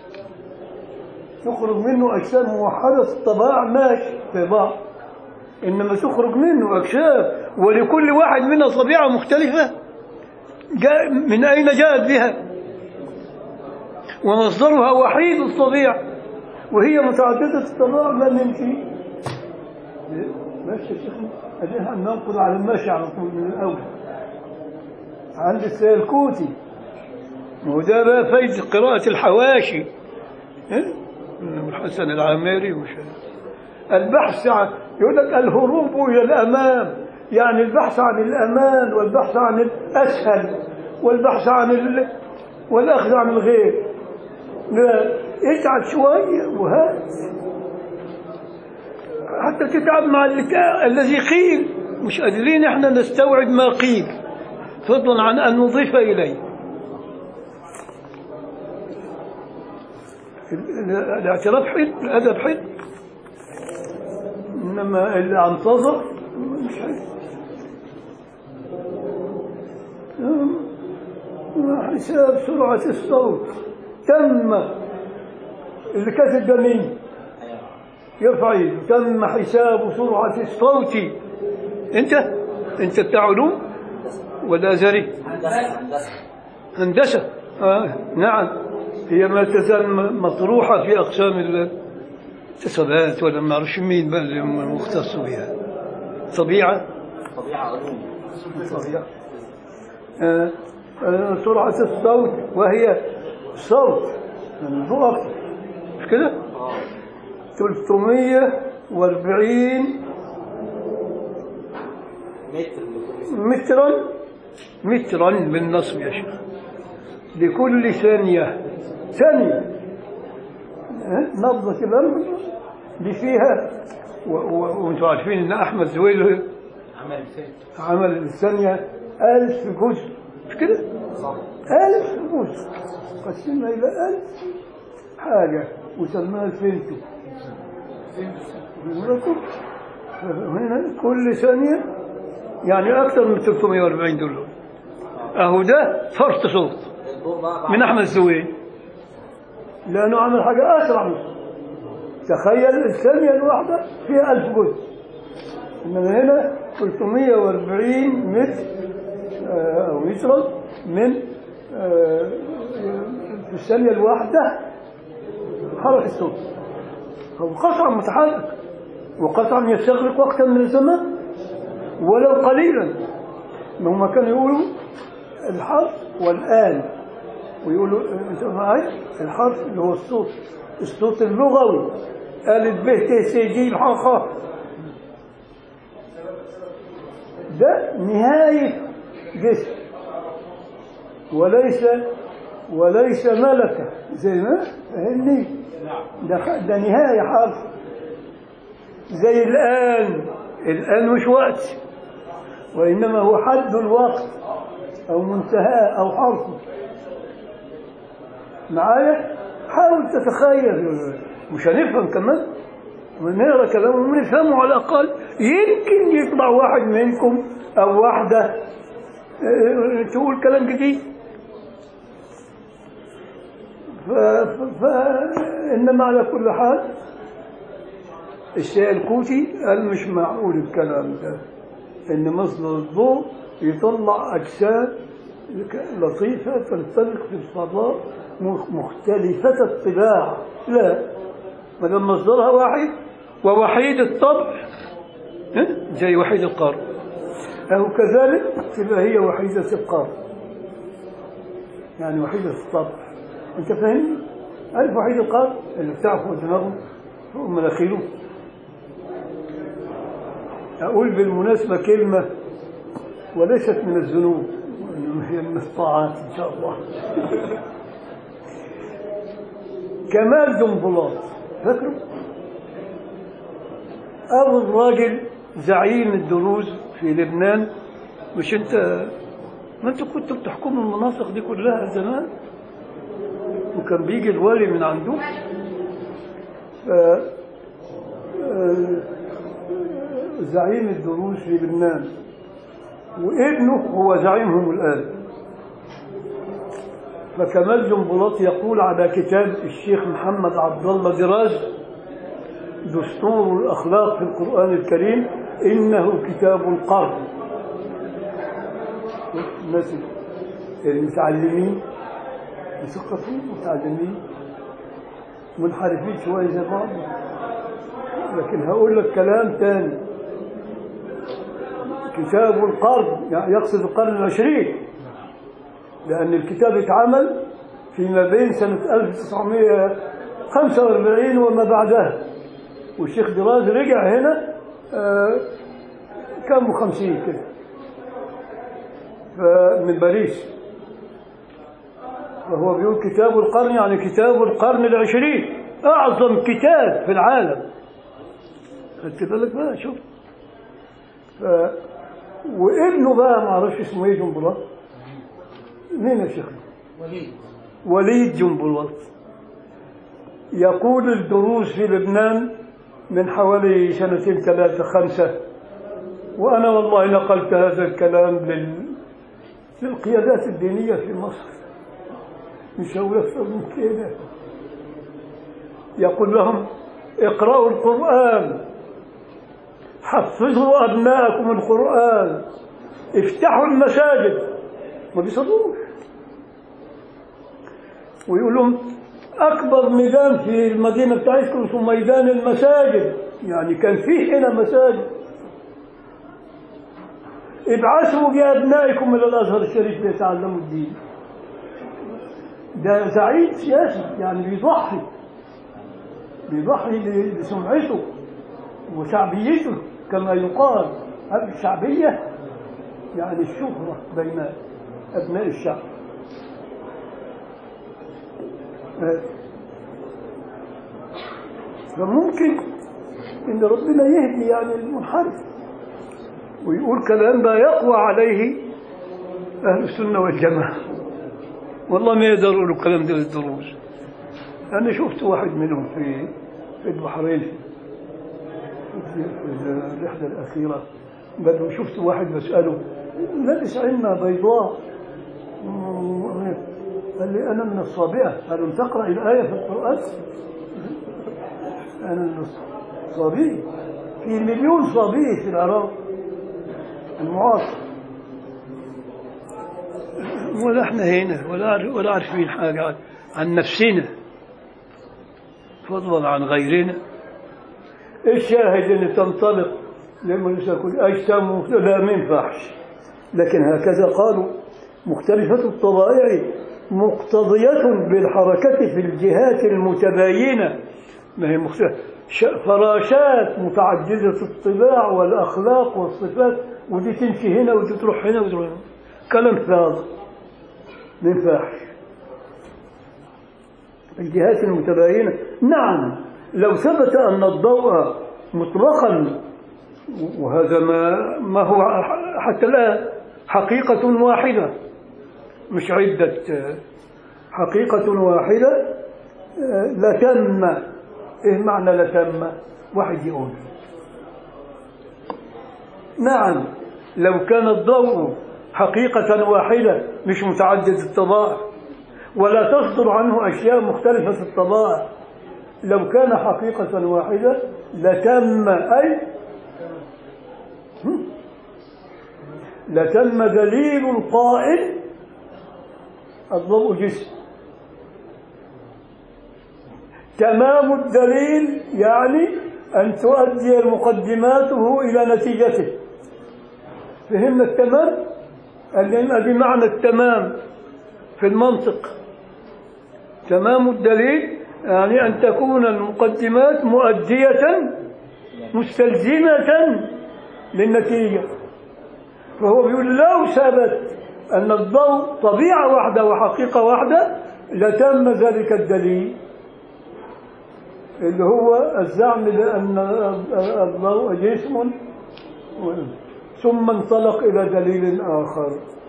S1: تخرج منه أجسام موحدة الطبائع ماشي في بعض إنما تخرج منه أجسام ولكل واحد منها طبيعة مختلفة جاء من أين جاءت بها ومصدرها وحيد الطبيعة وهي متعددة الطبائع ما نمشي ماشي يا شيخنا أديها ننقل على الماشي على طول من الأول عند السيلكوتي وده بقى فايدة قراءة الحواشي إيه؟ الحسن العامري وش البحث عن يقول لك الهروب إلى الأمام يعني البحث عن الأمان والبحث عن الأسهل والبحث عن ال... والأخذ عن الغير لا اتعب شوية وهات حتى تتعب مع الك- الذي قيل مش قادرين احنا نستوعب ما قيل فضلا عن أن نضيف إليه ال- ال- الاعتراف حلو الأدب حلو إنما اللي انتظر مش حلو آه، حساب سرعة الصوت تم اللي كاتب ده مين؟ يرفع يده تم حساب سرعة الصوت أنت أنت بتاع علوم ولا أزهري؟
S2: هندسة هندسة
S1: هندسة آه نعم هي ما تزال م- مطروحة في أقسام الاتصالات ولا ما أعرفش مين بقى اللي هم مختص بها طبيعة
S2: طبيعة علوم
S1: طبيعة آه آه سرعة الصوت وهي صوت يعني ذو أكثر مش كده؟
S2: اه
S1: 340
S2: متر لكل
S1: مترا مترا بالنصب يا شيخ لكل ثانية ثانية ها؟ نبضة كده دي فيها و- و- وانتم عارفين ان احمد زويل
S2: عمل الفيلم
S1: عمل الثانية ألف جزء مش كده؟
S2: صح
S1: ألف جزء قسمها إلى ألف حاجة وسماها الفينتو يقول لكم هنا كل ثانية يعني أكثر من 340 دولار أهو ده فرط صوت
S2: الدور بقى بعد
S1: من أحمد الزويل لأنه عمل حاجة أسرع منه تخيل الثانية الواحدة فيها ألف جزء إنما هنا 340 متر آه، أو مترا من آه، في الثانية الواحدة حركة الصوت هو قطعا متحرك وقطعا يستغرق وقتا من الزمان ولو قليلا ما هم كانوا يقولوا الحرف والآن ويقولوا انت معي الحرف اللي هو الصوت الصوت اللغوي ألف ب ت س ج ح خ ده نهاية جسم وليس وليس ملكة زي ما فهمني ده, خ- ده نهاية حرف زي الآن الآن مش وقت وإنما هو حد الوقت أو منتهاه أو حرفه معايا حاول تتخيل مش هنفهم كمان ونقرا كلامهم ونفهمه على الاقل يمكن يطلع واحد منكم او واحده اه، تقول كلام جديد ف... ف... انما على كل حال الشيء الكوتي قال مش معقول الكلام ده ان مصدر الضوء يطلع اجساد لطيفه تنطلق في الفضاء مخ- مختلفه الطباع لا ما دام مصدرها واحد ووحيد الطبع ها؟ زي وحيد القار أو كذلك تبقى هي وحيدة القار يعني وحيدة الطبع أنت فاهمني؟ عارف وحيد القار اللي بتاعه فوق دماغه فوق مناخيره أقول بالمناسبة كلمة وليست من الذنوب وإنما هي من الطاعات إن شاء الله كمال دنبلاط فاكره؟ أبو الراجل زعيم الدروز في لبنان مش أنت ما أنتوا كنتوا بتحكموا المناطق دي كلها زمان وكان بيجي الوالي من عنده ف آه، زعيم الدروز في لبنان وابنه هو زعيمهم الآن فكمال جنبلاط يقول على كتاب الشيخ محمد عبد الله دراز دستور الأخلاق في القرآن الكريم إنه كتاب القرن الناس المتعلمين مثقفين متعلمين منحرفين شوية زي بعض لكن هقول لك كلام تاني كتاب القرن يعني يقصد القرن العشرين لأن الكتاب اتعمل فيما بين سنة 1945 وما بعدها والشيخ دراز رجع هنا آه، كان 50 كده ف- من باريس فهو بيقول كتاب القرن يعني كتاب القرن العشرين أعظم كتاب في العالم خدت بالك بقى شوف ف... وابنه بقى ما اعرفش اسمه ايه جنبلاط مين يا شيخ
S2: وليد
S1: وليد جنبلاط يقول الدروس في لبنان من حوالي سنتين ثلاثة خمسة وأنا والله نقلت هذا الكلام لل... للقيادات الدينية في مصر مش هقول أكثر من كده يقول لهم اقرأوا القرآن حفظوا أبناءكم القرآن افتحوا المساجد ما بيصلوش ويقول لهم أكبر ميدان في المدينة بتاعتكم اسمه ميدان المساجد يعني كان فيه هنا مساجد ابعثوا بأبنائكم إلى الأزهر الشريف ليتعلموا الدين ده زعيم سياسي يعني بيضحي بيضحي ل- لسمعته وشعبيته كما يقال هذه الشعبية يعني الشهرة بين أبناء الشعب آه. فممكن إن ربنا يهدي يعني المنحرف ويقول كلام لا يقوى عليه أهل السنة والجماعة والله ما يقدروا يقولوا الكلام ده للدروز أنا شفت واحد منهم في في البحرين في في الرحلة الأخيرة بدو شفت واحد بسأله لابس عمة بيضاء قال لي أنا من الصابئة قالوا تقرأ الآية في القرآن أنا من الصابئة في مليون صابئة في العراق المعاصر ولا احنا هنا ولا عارف- ولا عارفين حاجة عن- عن نفسنا فضلا عن غيرنا الشاهد ان تنطلق لما يقول اجسام لا ما ينفعش لكن هكذا قالوا مختلفة الطبائع مقتضية بالحركة في الجهات المتباينة ما هي مختلفة ش- فراشات متعددة الطباع والأخلاق والصفات ودي تمشي هنا ودي تروح هنا ودي تروح هنا كلام فاضي ما ينفعش الجهات المتباينة نعم لو ثبت أن الضوء مطلقا وهذا ما ما هو حتى الآن حقيقة واحدة مش عدة حقيقة واحدة آه، لتم ايه معنى لتم واحد يقول نعم لو كان الضوء حقيقة واحدة مش متعدد الطبائع ولا تصدر عنه أشياء مختلفة في الطبائع لو كان حقيقة واحدة لتم أي هم؟ لتم دليل القائل الضوء جسم تمام الدليل يعني أن تؤدي مقدماته إلى نتيجته فهمنا التمام؟ لأن بمعنى التمام في المنطق تمام الدليل يعني أن تكون المقدمات مؤدية مستلزمة للنتيجة فهو بيقول لو ثبت أن الضوء طبيعة واحدة وحقيقة واحدة لتم ذلك الدليل اللي هو الزعم بأن الضوء جسم ثم انطلق إلى دليل آخر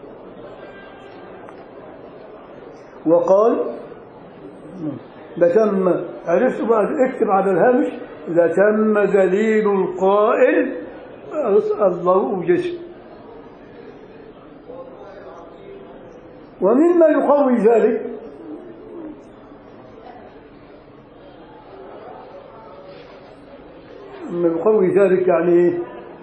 S1: وقال لتم عرفت بقى اكتب على الهامش لتم دليل القائل الضوء جسم ومما يقوي ذلك مما يقوي ذلك يعني إيه؟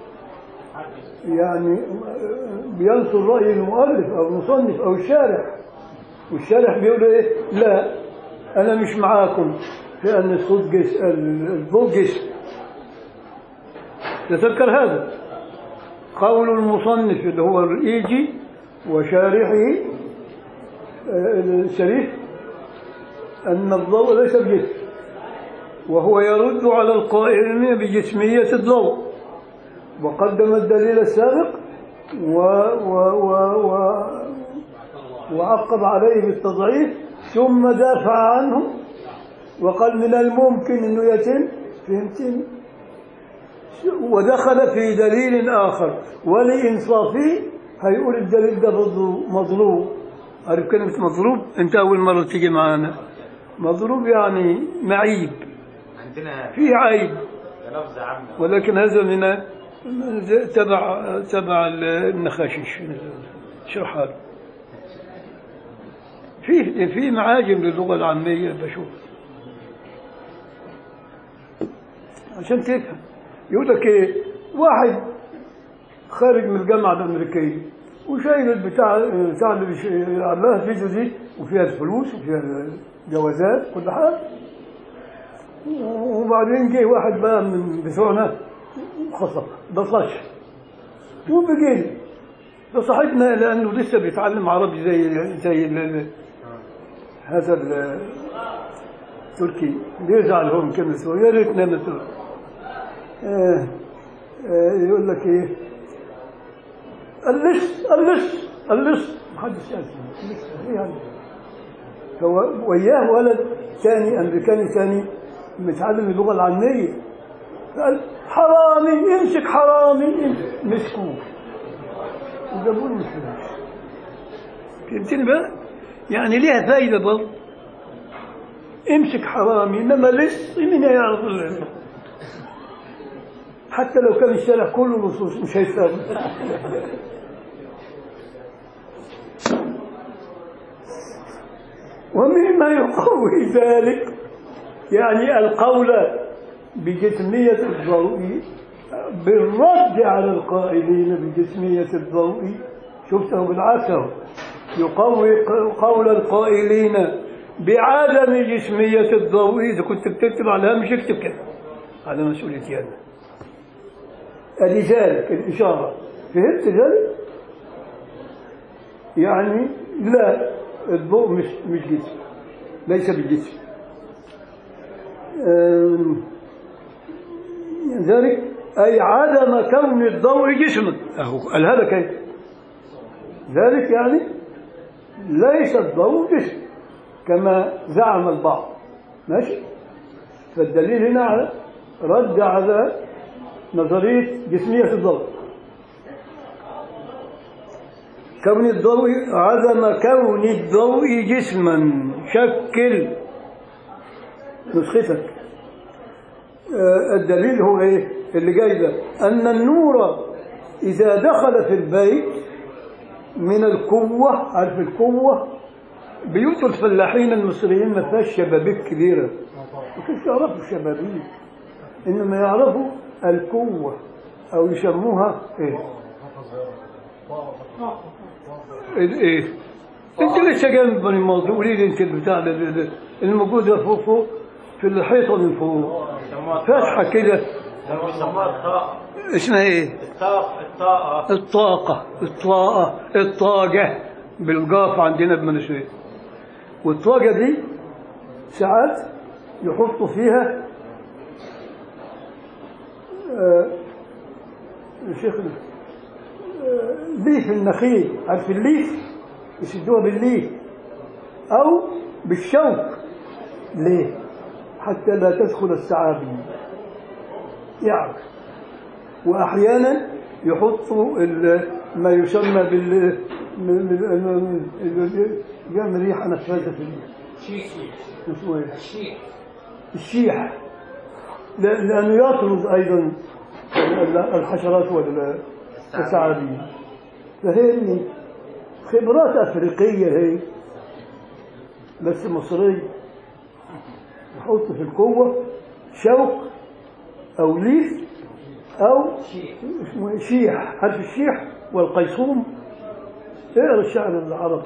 S1: يعني بينصر رأي المؤلف أو المصنف أو الشارح والشارح بيقول إيه لا أنا مش معاكم في أن الصوت جس الضوء جسم تذكر هذا قول المصنف اللي هو الإيجي وشارحه الشريف أن الضوء ليس بجسم وهو يرد على القائلين بجسمية الضوء وقدم الدليل السابق و و و و وعقب عليه بالتضعيف ثم دافع عنه وقال من الممكن انه يتم فهمتني ودخل في دليل اخر ولانصافه هيقول الدليل ده برضه مظلوم عارف كلمة مظلوم انت اول مرة تيجي معانا مظلوم يعني معيب
S3: عندنا
S1: فيه عيب
S3: لفظ عام
S1: ولكن هذا من تبع تبع النخاشيش اشرحها له في في معاجم للغه العاميه بشوف عشان تفهم يقول لك ايه واحد خارج من الجامعه الامريكيه وشايل البتاع بتاع اللي بيش- عليها الفيديو دي وفيها الفلوس وفيها الجوازات كل حاجه وبعدين جه واحد بقى من بتوعنا خصب ده طش وبقينا ده صاحبنا لانه لسه بيتعلم عربي زي زي ال- ال- هذا ال- التركي بيزعل هو من كلمة سوري يا ريتنا مثل آه آه يقول لك ايه اللص اللص اللص محدش يعرف اللص ايه يعني هو وياه ولد ثاني امريكاني ثاني متعلم اللغه العاميه قال حرامي امسك حرامي امسك. مسكوه وجابوا له الفلوس فهمتني بقى؟ يعني ليها فايده برضه امسك حرامي انما لص مين يعرف ال- حتى لو كان الشارع كله لصوص مش هيستوعب ومما يقوي ذلك يعني القول بجسمية الضوء بالرد على القائلين بجسمية الضوء شفته بالعكس أهو. يقوي قول القائلين بعدم جسمية الضوء إذا كنت بتكتب على هامش اكتب كده على مسؤوليتي أنا أدي ذلك الإشارة فهمت ذلك؟ يعني لا الضوء مش مش جسم ليس بالجسم آم، ذلك أي عدم كون الضوء جسما أهو قال هذا كيف ذلك يعني ليس الضوء جسم كما زعم البعض ماشي فالدليل هنا على رد على نظرية جسمية الضوء كون الضوء عدم كون الضوء جسما شكل نسختك آه، الدليل هو ايه اللي جاي ده ان النور اذا دخل في البيت من القوه عارف القوه بيوت الفلاحين المصريين ما فيهاش شبابيك كبيره ما كانش يعرفوا الشبابيك انما يعرفوا القوه او يسموها ايه ايه انت لسه جنب من الموضوع قولي لي انت البتاع ده- ده- ده الموجوده فوق فوق في الحيطه من فوق
S3: بيسموها
S1: فتحه كده
S3: الطاقة بيسموها الطاقة
S1: اسمها ايه
S3: الطاقة الطاقة
S1: الطاقة الطاقة الطاقة بالقاف عندنا بمن شوية والطاقة دي ساعات يحطوا فيها آه، شيخنا آه، ليف النخيل عارف الليف يسدوها بالليف أو بالشوك ليه؟ حتى لا تدخل الثعابين يعني واحيانا يحطوا ال- ما يسمى بال بال- بال- بيعمل ريحه نفاذه في ال- اسمه ايه؟ الشيح لا- لانه يطرد ايضا ال- الحشرات والثعابين فهمني خبرات افريقيه هي بس مصريه يحط في القوه شوك او ليف أو اسمه إيه؟ شيح عارف الشيح والقيصوم اقرا الشعر العربي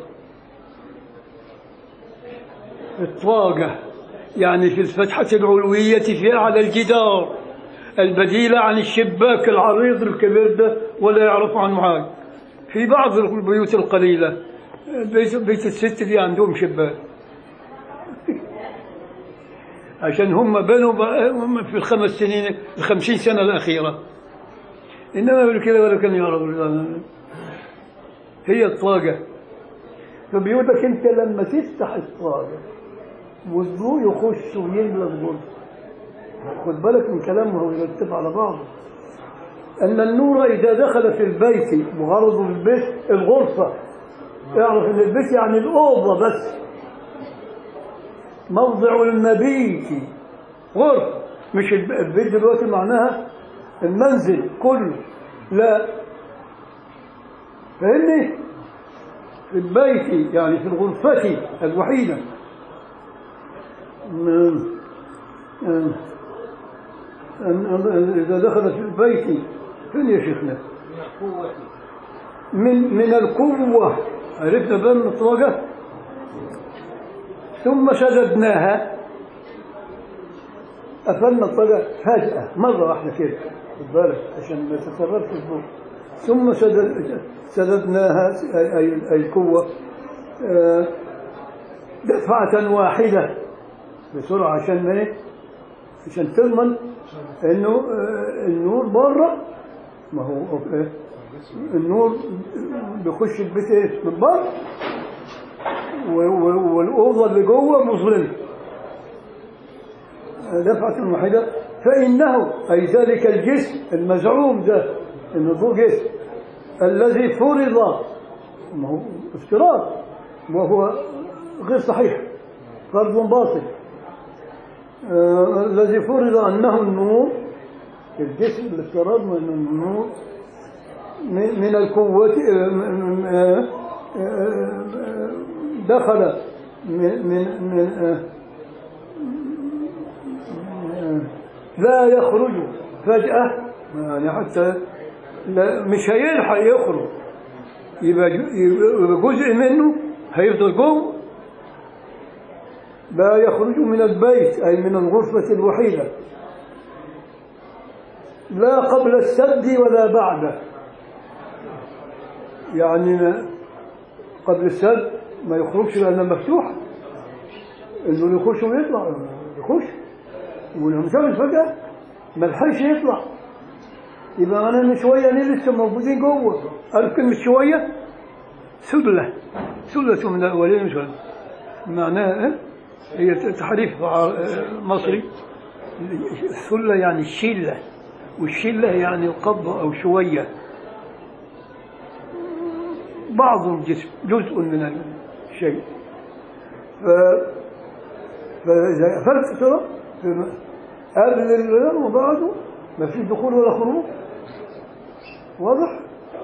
S1: الطاقة يعني في الفتحة العلوية في أعلى الجدار البديلة عن الشباك العريض الكبير ده ولا يعرف عنه حاجة في بعض البيوت القليلة بيت, بيت الست دي عندهم شباك عشان هم بنوا بقى- هم في الخمس سنين الخمسين سنة الأخيرة إنما بالكذا ولا كان يعرف هي الطاقة فبيقولك أنت لما تفتح الطاقة والضوء يخش ويملى الغرفة خد بالك من كلامه ويرتب على بعضه أن النور إذا دخل في البيت وغرضه البيت الغرفة اعرف أن البيت يعني الأوضة بس موضع المبيت غرفة مش الب- البيت دلوقتي معناها المنزل كله لا فاهمني في البيت يعني في الغرفة الوحيدة م- م- أن- أن- إذا دخل في البيت فين يا شيخنا من من القوة عرفنا بان الطاقة ثم شددناها قفلنا الطاقة فجأة مرة واحدة كده خد بالك عشان ما تتكررش الضوء ثم شدد شددناها أي, أي, أي القوة آه، دفعة واحدة بسرعة عشان ايه؟ عشان تضمن انه آه، النور بره ما هو آه، النور بيخش البيت ايه من بره و- و- والأوضة اللي جوه مظلمة دفعة واحدة فإنه أي ذلك الجسم المزعوم ده إنه ذو جسم الذي فرض ما هو افتراض وهو غير صحيح فرض باطل آه الذي فرض أنه النور الجسم اللي افترضنا أنه النور من من القوة آه، م- آه، آه، دخل من من من آه، آه، لا يخرج فجأة يعني حتى لا مش هيلحق يخرج يبقى جو- يبقى جزء منه هيفضل جوه لا يخرج من البيت أي من الغرفة الوحيدة لا قبل السد ولا بعده يعني ما- قبل السد ما يخرجش لأنها مفتوحة إنه يخش ويطلع يخش والمسافر فجأة ما لحقش يطلع يبقى أنا من شوية أنا لسه موجودين جوه عارف كلمة شوية سدلة سدلة من الأولين مش ولا. معناها إيه؟ هي تحريف ع- مصري السلة يعني الشلة والشلة يعني القبضة أو شوية بعض الجسم جزء من الشيء ف- فإذا قفلت بسرعة في- قبل اليوم وبعده ما فيش دخول ولا خروج واضح؟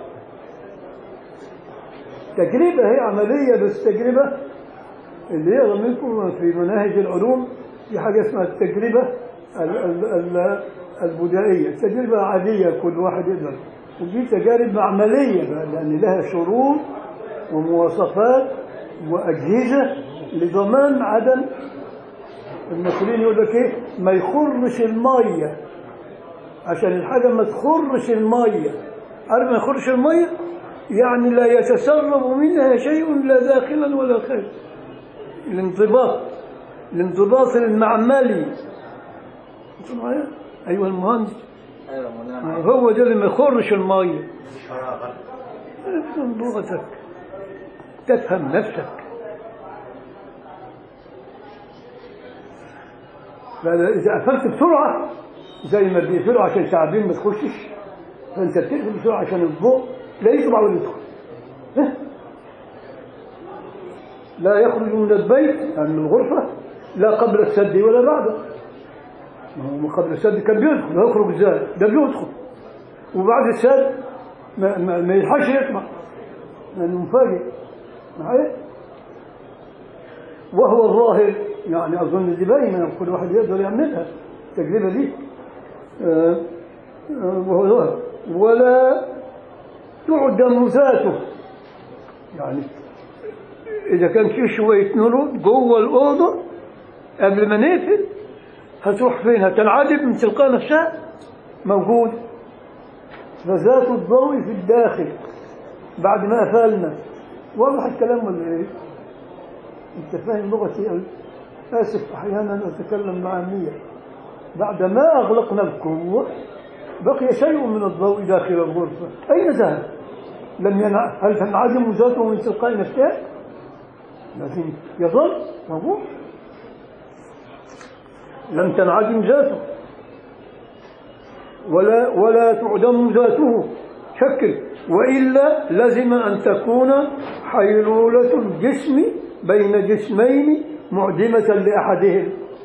S1: تجربة هي عملية بس تجربة اللي يقرا منكم في مناهج العلوم في حاجة اسمها التجربة ال- ال- ال- البدائية تجربة عادية كل واحد يقدر ودي تجارب عملية بقى لأن لها شروط ومواصفات وأجهزة لضمان عدم المسؤولين يقول لك ايه ما يخرش المية عشان الحاجة ما تخرش المية عارف ما يخرش المية يعني لا يتسرب منها شيء لا داخلا ولا خارج الانضباط الانضباط المعملي أنتوا معايا؟ ايوه المهندس
S2: ايوه مولانا
S1: هو ده اللي ما يخرش المية
S3: مش فراغ
S1: افهم لغتك تفهم نفسك فإذا قفلت بسرعة زي ما بيقفلوا عشان شعبين ما تخشش فأنت بتقفل بسرعة عشان الضوء لا يطلع ولا يدخل ها؟ لا يخرج من البيت يعني من الغرفة لا قبل السد ولا بعده ما هو قبل السد كان بيدخل يخرج ازاي ده بيدخل وبعد السد ما, ما, ما يلحقش يطلع لأنه مفاجئ معايا وهو الظاهر يعني أظن دي باينة كل واحد يقدر يعملها التجربة دي آه، آه، وهو ظاهر ولا تعدم ذاته يعني إذا كان في شوية نور جوه الأوضة قبل ما نقفل هتروح فين هتنعدم من تلقاء نفسها موجود فذات الضوء في الداخل بعد ما قفلنا واضح الكلام ولا ايه؟ انت فاهم لغتي أوي؟ اسف احيانا اتكلم مع النية بعد ما اغلقنا الكوع بقي شيء من الضوء داخل الغرفة اين ذهب؟ لم ينع... هل تنعدم ذاته من تلقاء نفسها؟ لكن يظل موجود لم تنعدم ذاته ولا ولا تعدم ذاته شكل وإلا لزم أن تكون حيلولة الجسم بين جسمين معدمة لأحدهم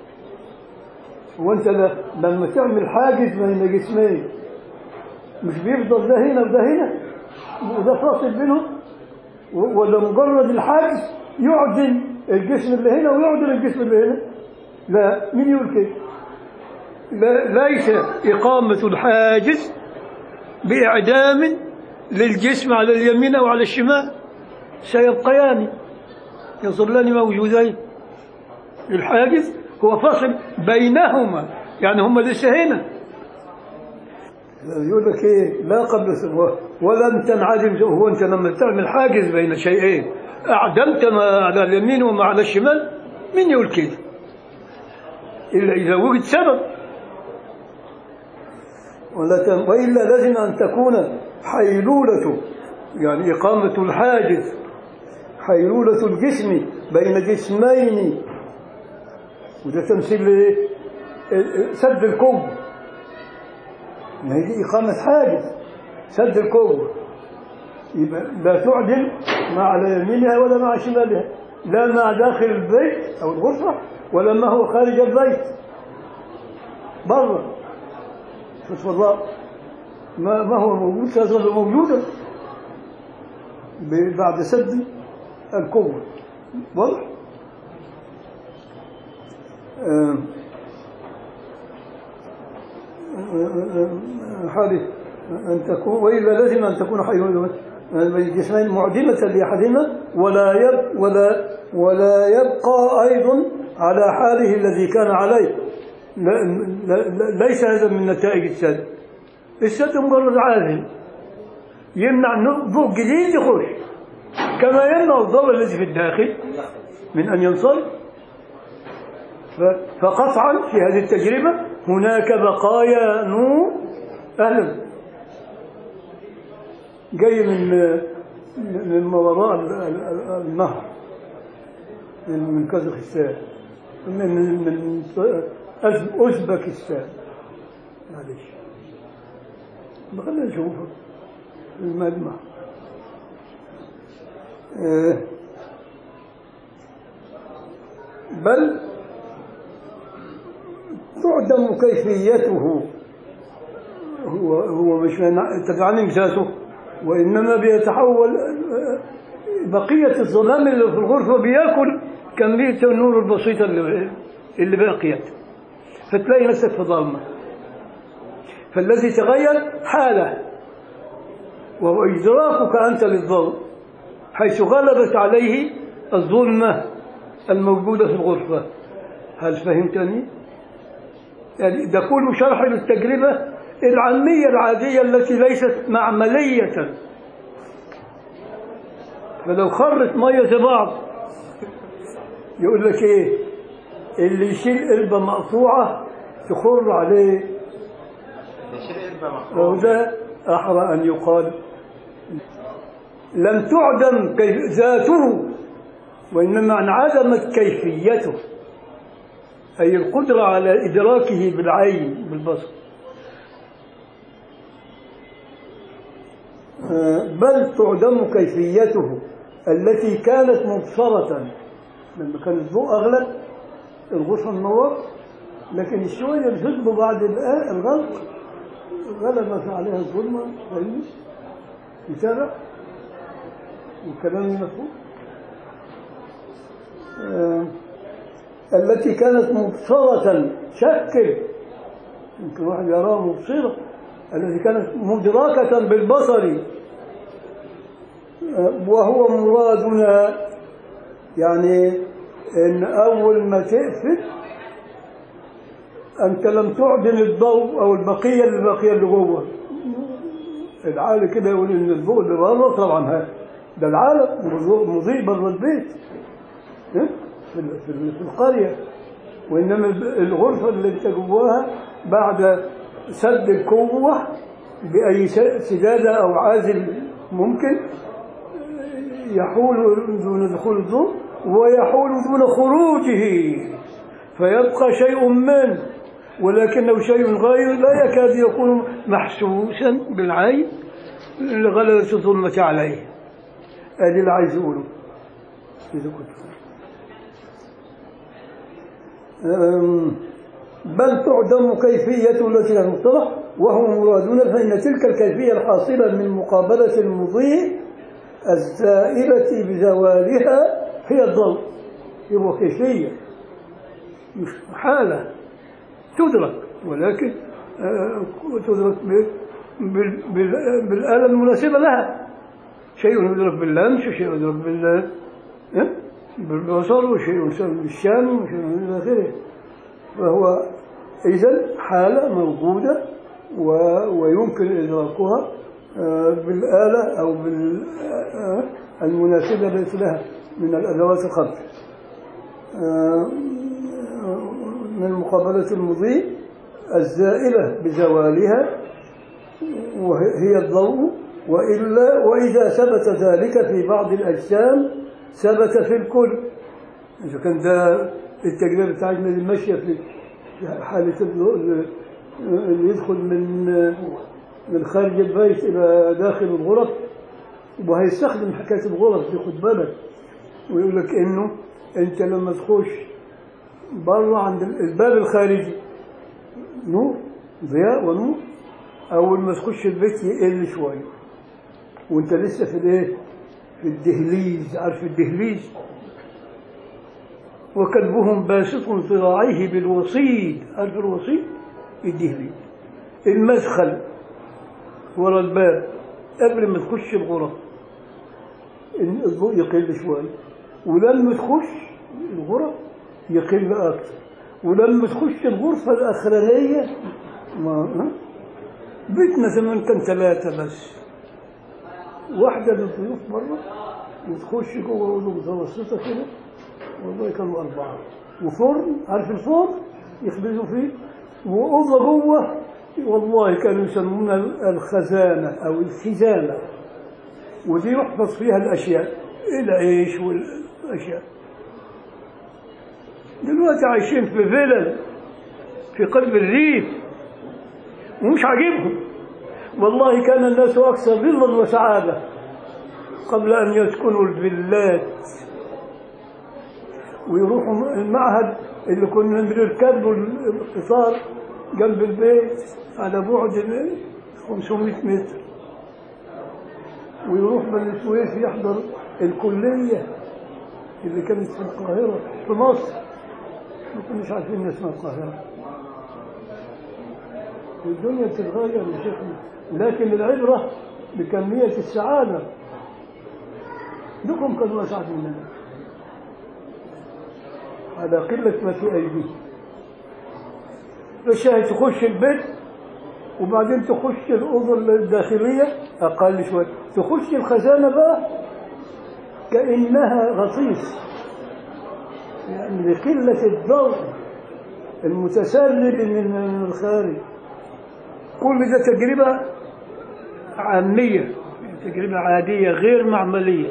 S1: وانت ل- لما تعمل حاجز بين جسمين مش بيفضل ده هنا وده هنا وده فاصل بينهم و- ولا مجرد الحاجز يعدم الجسم اللي هنا ويعدم الجسم اللي هنا لا مين يقول كده لا ليس إقامة الحاجز بإعدام للجسم على اليمين أو على الشمال سيبقيان يظلان موجودين الحاجز هو فاصل بينهما يعني هما لسه هنا يقول لك ايه لا قبل سنوات ولم تنعدم هو انت لما تعمل حاجز بين شيئين اعدمت ما على اليمين وما على الشمال مين يقول كده الا اذا وجد سبب ولا تم وإلا لازم أن تكون حيلولة يعني إقامة الحاجز حيلولة الجسم بين جسمين وده تمثيل لإيه؟ سد الكوب ما هي دي إقامة حاجز سد الكوب يبقى لا تعدل ما على يمينها ولا مع شمالها لا مع داخل البيت أو الغرفة ولا ما هو خارج البيت بره في الفضاء ما, ما هو موجود سيظل موجودا ب- بعد سد القوة واضح؟ آم، حادث أن تكون وإلا لازم أن تكون حيوانات الجسمين معدمة لأحدهما ولا يب ولا ولا يبقى أيضا على حاله الذي كان عليه لا لا لا ليس هذا من نتائج السد السد مجرد عازل يمنع إنه ضوء جديد يخش كما يمنع الضوء الذي في الداخل من أن ينصرف ف- فقطعا في هذه التجربة هناك بقايا نور أهلا جاي من من ما وراء ال- ال- النهر من من كازاخستان من من من أز- أوزبكستان معلش ما خلينا نشوفه المجمع آه، بل تعدم كيفيته هو هو مش من- تتعلم ذاته وإنما بيتحول آه، بقية الظلام اللي في الغرفة بياكل كمية النور البسيطة اللي اللي بقيت فتلاقي نفسك في ظلمة فالذي تغير حاله وهو إدراكك أنت للظلم حيث غلبت عليه الظلمة الموجودة في الغرفة هل فهمتني؟ يعني ده كله شرح للتجربة العامية العادية التي ليست معملية فلو خرت مية في بعض يقول لك ايه اللي يشيل قلبة مقطوعة تخر عليه
S3: يشيل قلبه مقطوع
S1: وده أحرى أن يقال لم تعدم كيف ذاته وإنما انعدمت كيفيته أي القدرة على إدراكه بالعين بالبصر آه، بل تعدم كيفيته التي كانت مبصرة لما كان الضوء أغلب الغرفة منور لكن شوية الحزب بعد الآ- الغلق غلبت عليها الظلمة فاهمني؟ يتابع وكلامي مفهوم آه، التي كانت مبصرة شكل يمكن واحد يراها مبصرة التي كانت مدركة بالبصر آه، وهو مرادنا يعني ان اول ما تقفل انت لم تعدم الضوء او البقيه اللي باقيه اللي جوه العالم كده يقول ان الضوء اللي بره طبعا ها ده العالم مضيء- مضيء بره البيت ها؟ في ال- في ال- في القريه وانما الب- الغرفه اللي انت جواها بعد سد القوه باي س- سداده او عازل ممكن يحول دون دخول الضوء ويحول دون خروجه فيبقى شيء منه ولكنه شيء غير لا يكاد يكون محسوسا بالعين لغلبة الظلمة عليه ادي اللي عايز اقوله إذا كنت أم، بل تعدم كيفية التي لم تطرح وهو مرادنا فإن تلك الكيفية الحاصلة من مقابلة المضيء الزائلة بزوالها هي الضوء هو كيفية مش حالة تدرك ولكن آه، تدرك ب- بال- بال- بالآلة المناسبة لها شيء يدرك باللمس وشيء يدرك بال آه، بالبصر وشيء يسمى بالشام وشيء إلى آخره فهو إذا حالة موجودة و... ويمكن إدراكها آه، بالآلة أو بالمناسبة التي لها من الأدوات الخمس آه، من مقابلة المضيء الزائلة بزوالها وهي الضوء وإلا وإذا ثبت ذلك في بعض الأجسام ثبت في الكل إذا كان ده التجربة بتاعتنا دي ماشية في في حالة ال- اللي يدخل من من خارج البيت إلى داخل الغرف وهيستخدم حكاية الغرف دي خد بالك ويقول لك إنه أنت لما تخش بره عند الباب الخارجي نور ضياء ونور أول ما تخش البيت يقل شوية وأنت لسه في الإيه؟ في الدهليز عارف الدهليز وكلبهم باسط ذراعيه بالوصيد عارف الوصيد الدهليز المدخل ورا الباب قبل ما تخش الغرف إن الضوء يقل شوية ولما تخش الغرف يقل أكثر ولما تخش الغرفة الأخرانية ما ها؟ بيتنا زمان كان ثلاثة بس واحدة للضيوف بره وتخش جوه أوضة متوسطة كده والله كانوا أربعة وفرن عارف الفرن يخبزوا فيه وأوضة جوه والله كانوا يسمونها الخزانة أو الخزانة ودي يحفظ فيها الأشياء العيش والأشياء دلوقتي عايشين في فيلل في قلب الريف ومش عاجبهم والله كان الناس أكثر ظلا وسعادة قبل أن يسكنوا الفيلات ويروحوا المعهد اللي كنا بنركب له القطار جنب البيت على بعد 500 متر ويروح بني سويف يحضر الكلية اللي كانت في القاهرة في مصر ما كناش عارفين إن اسمها القاهرة الدنيا بتتغير يا شيخنا لكن العبرة بكمية السعادة لكم كانوا أسعد مننا على قلة ما في أيديهم الشاهد تخش البيت وبعدين تخش الأوضة الداخلية أقل شوي تخش الخزانة بقى كأنها غطيس يعني لقلة الضوء المتسرب من من الخارج كل ده تجربة عامية تجربة عادية غير معملية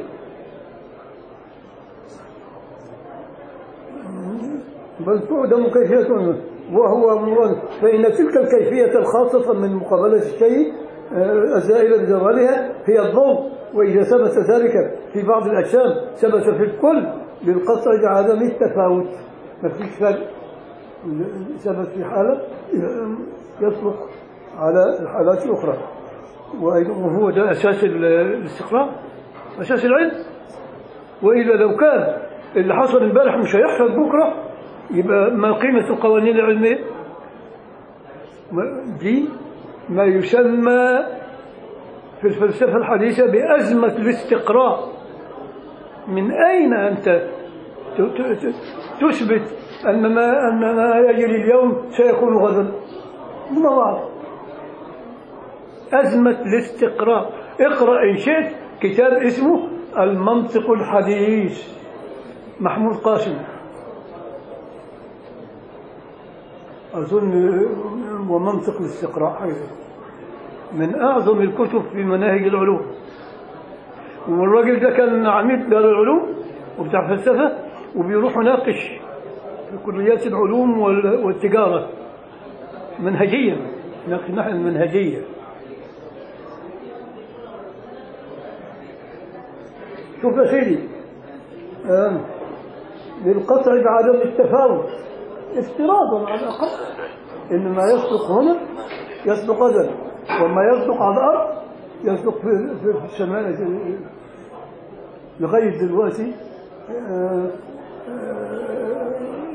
S1: بل تعدم كيفية وهو مراد فإن تلك الكيفية الخاصة من مقابلة الشيء آه، الزائلة بزوالها هي الضوء وإذا ثبت ذلك في بعض الأجسام ثبت في الكل للقطع بعدم التفاوت ما فيش فرق ثبت في حالة يطلق على الحالات الأخرى وأيضا- وهو ده أساس ال- الاستقراء أساس العلم وإذا لو كان اللي حصل امبارح مش هيحصل بكرة يبقى ما قيمة القوانين العلمية ما- دي ما يسمى في الفلسفة الحديثة بأزمة الاستقراء من أين أنت ت- ت- ت- تثبت أن ما, أن ما يجري اليوم سيكون غدا ما بعرف أزمة الاستقراء اقرأ إن شئت كتاب اسمه المنطق الحديث محمود قاسم أظن ومنطق الاستقراء حاجة من أعظم الكتب في مناهج العلوم والراجل ده كان عميد دار العلوم وبتاع فلسفة وبيروح يناقش في كليات العلوم وال- والتجارة منهجيا يناقش الناحية المنهجية شوف يا سيدي آه، للقطع بعدم التفاوت افتراضا على الأقل إن ما يصدق هنا يصدق غدا وما يصدق على الأرض يصدق في, في, في السماء لغاية دلوقتي آه، آه،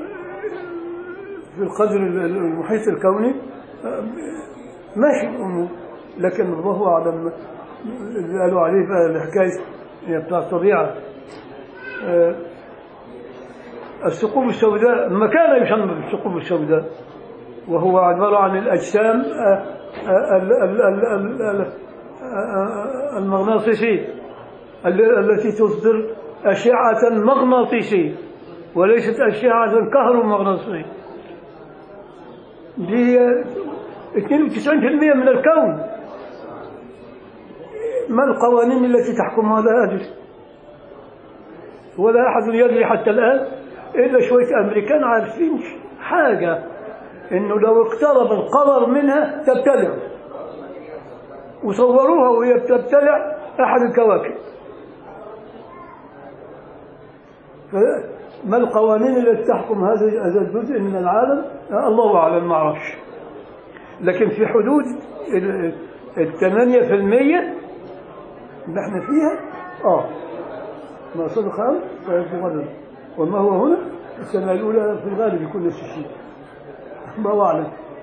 S1: في القدر المحيط الكوني آه، ماشي الأمور لكن الله أعلم اللي قالوا عليه بقى الحكاية هي بتاع الطبيعة آه، الثقوب السوداء مكان يسمى بالثقوب السوداء وهو عبارة عن الأجسام آه، آه، ال- ال- ال- ال- ال- آه، المغناطيسية ال- التي تصدر أشعة مغناطيسية وليست أشعة كهرومغناطيسية دي 92% من الكون ما القوانين التي تحكم هذا أدري ولا أحد يدري حتى الآن إلا شوية أمريكان عارفين حاجة إنه لو اقترب القمر منها تبتلع وصوروها وهي بتبتلع أحد الكواكب ما القوانين التي تحكم هذا هذا الجزء من العالم آه، الله أعلم ما أعرفش لكن في حدود ال- الثمانية في المية اللي احنا فيها اه ما صدق أمر فيبدو غدا وما هو هنا السنة الأولى في الغالب يكون نفس الشيء الله أعلم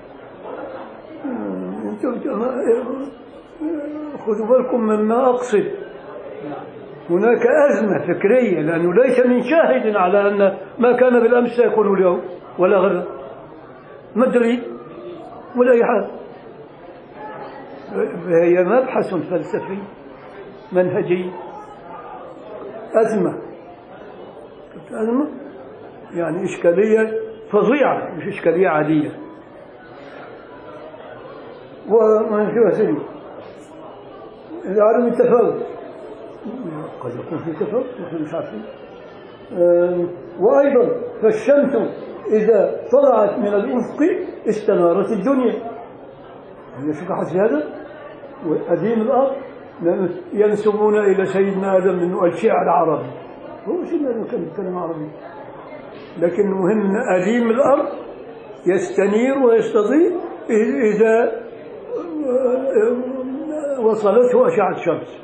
S1: آه، انتم انتم- خذوا بالكم مما أقصد هناك أزمة فكرية لأنه ليس من شاهد على أن ما كان بالأمس سيكون اليوم ولا غدا ما الدليل ولا أي حاجة هي مبحث فلسفي منهجي أزمة أزمة يعني إشكالية فظيعة مش إشكالية عادية وما في سيدي عدم التفاوت قد يكون في تفاوت نحن مش عارفين آم، وأيضا فالشمس إذا طلعت من الأفق استنارت الدنيا هي شكحت في هذا وقديم الأرض لأن ينسبون إلى سيدنا آدم أنه الشعر عربي هو سيدنا آدم كان يتكلم عربي لكن المهم ان اديم الارض يستنير ويستضيء اذا وصلته اشعه الشمس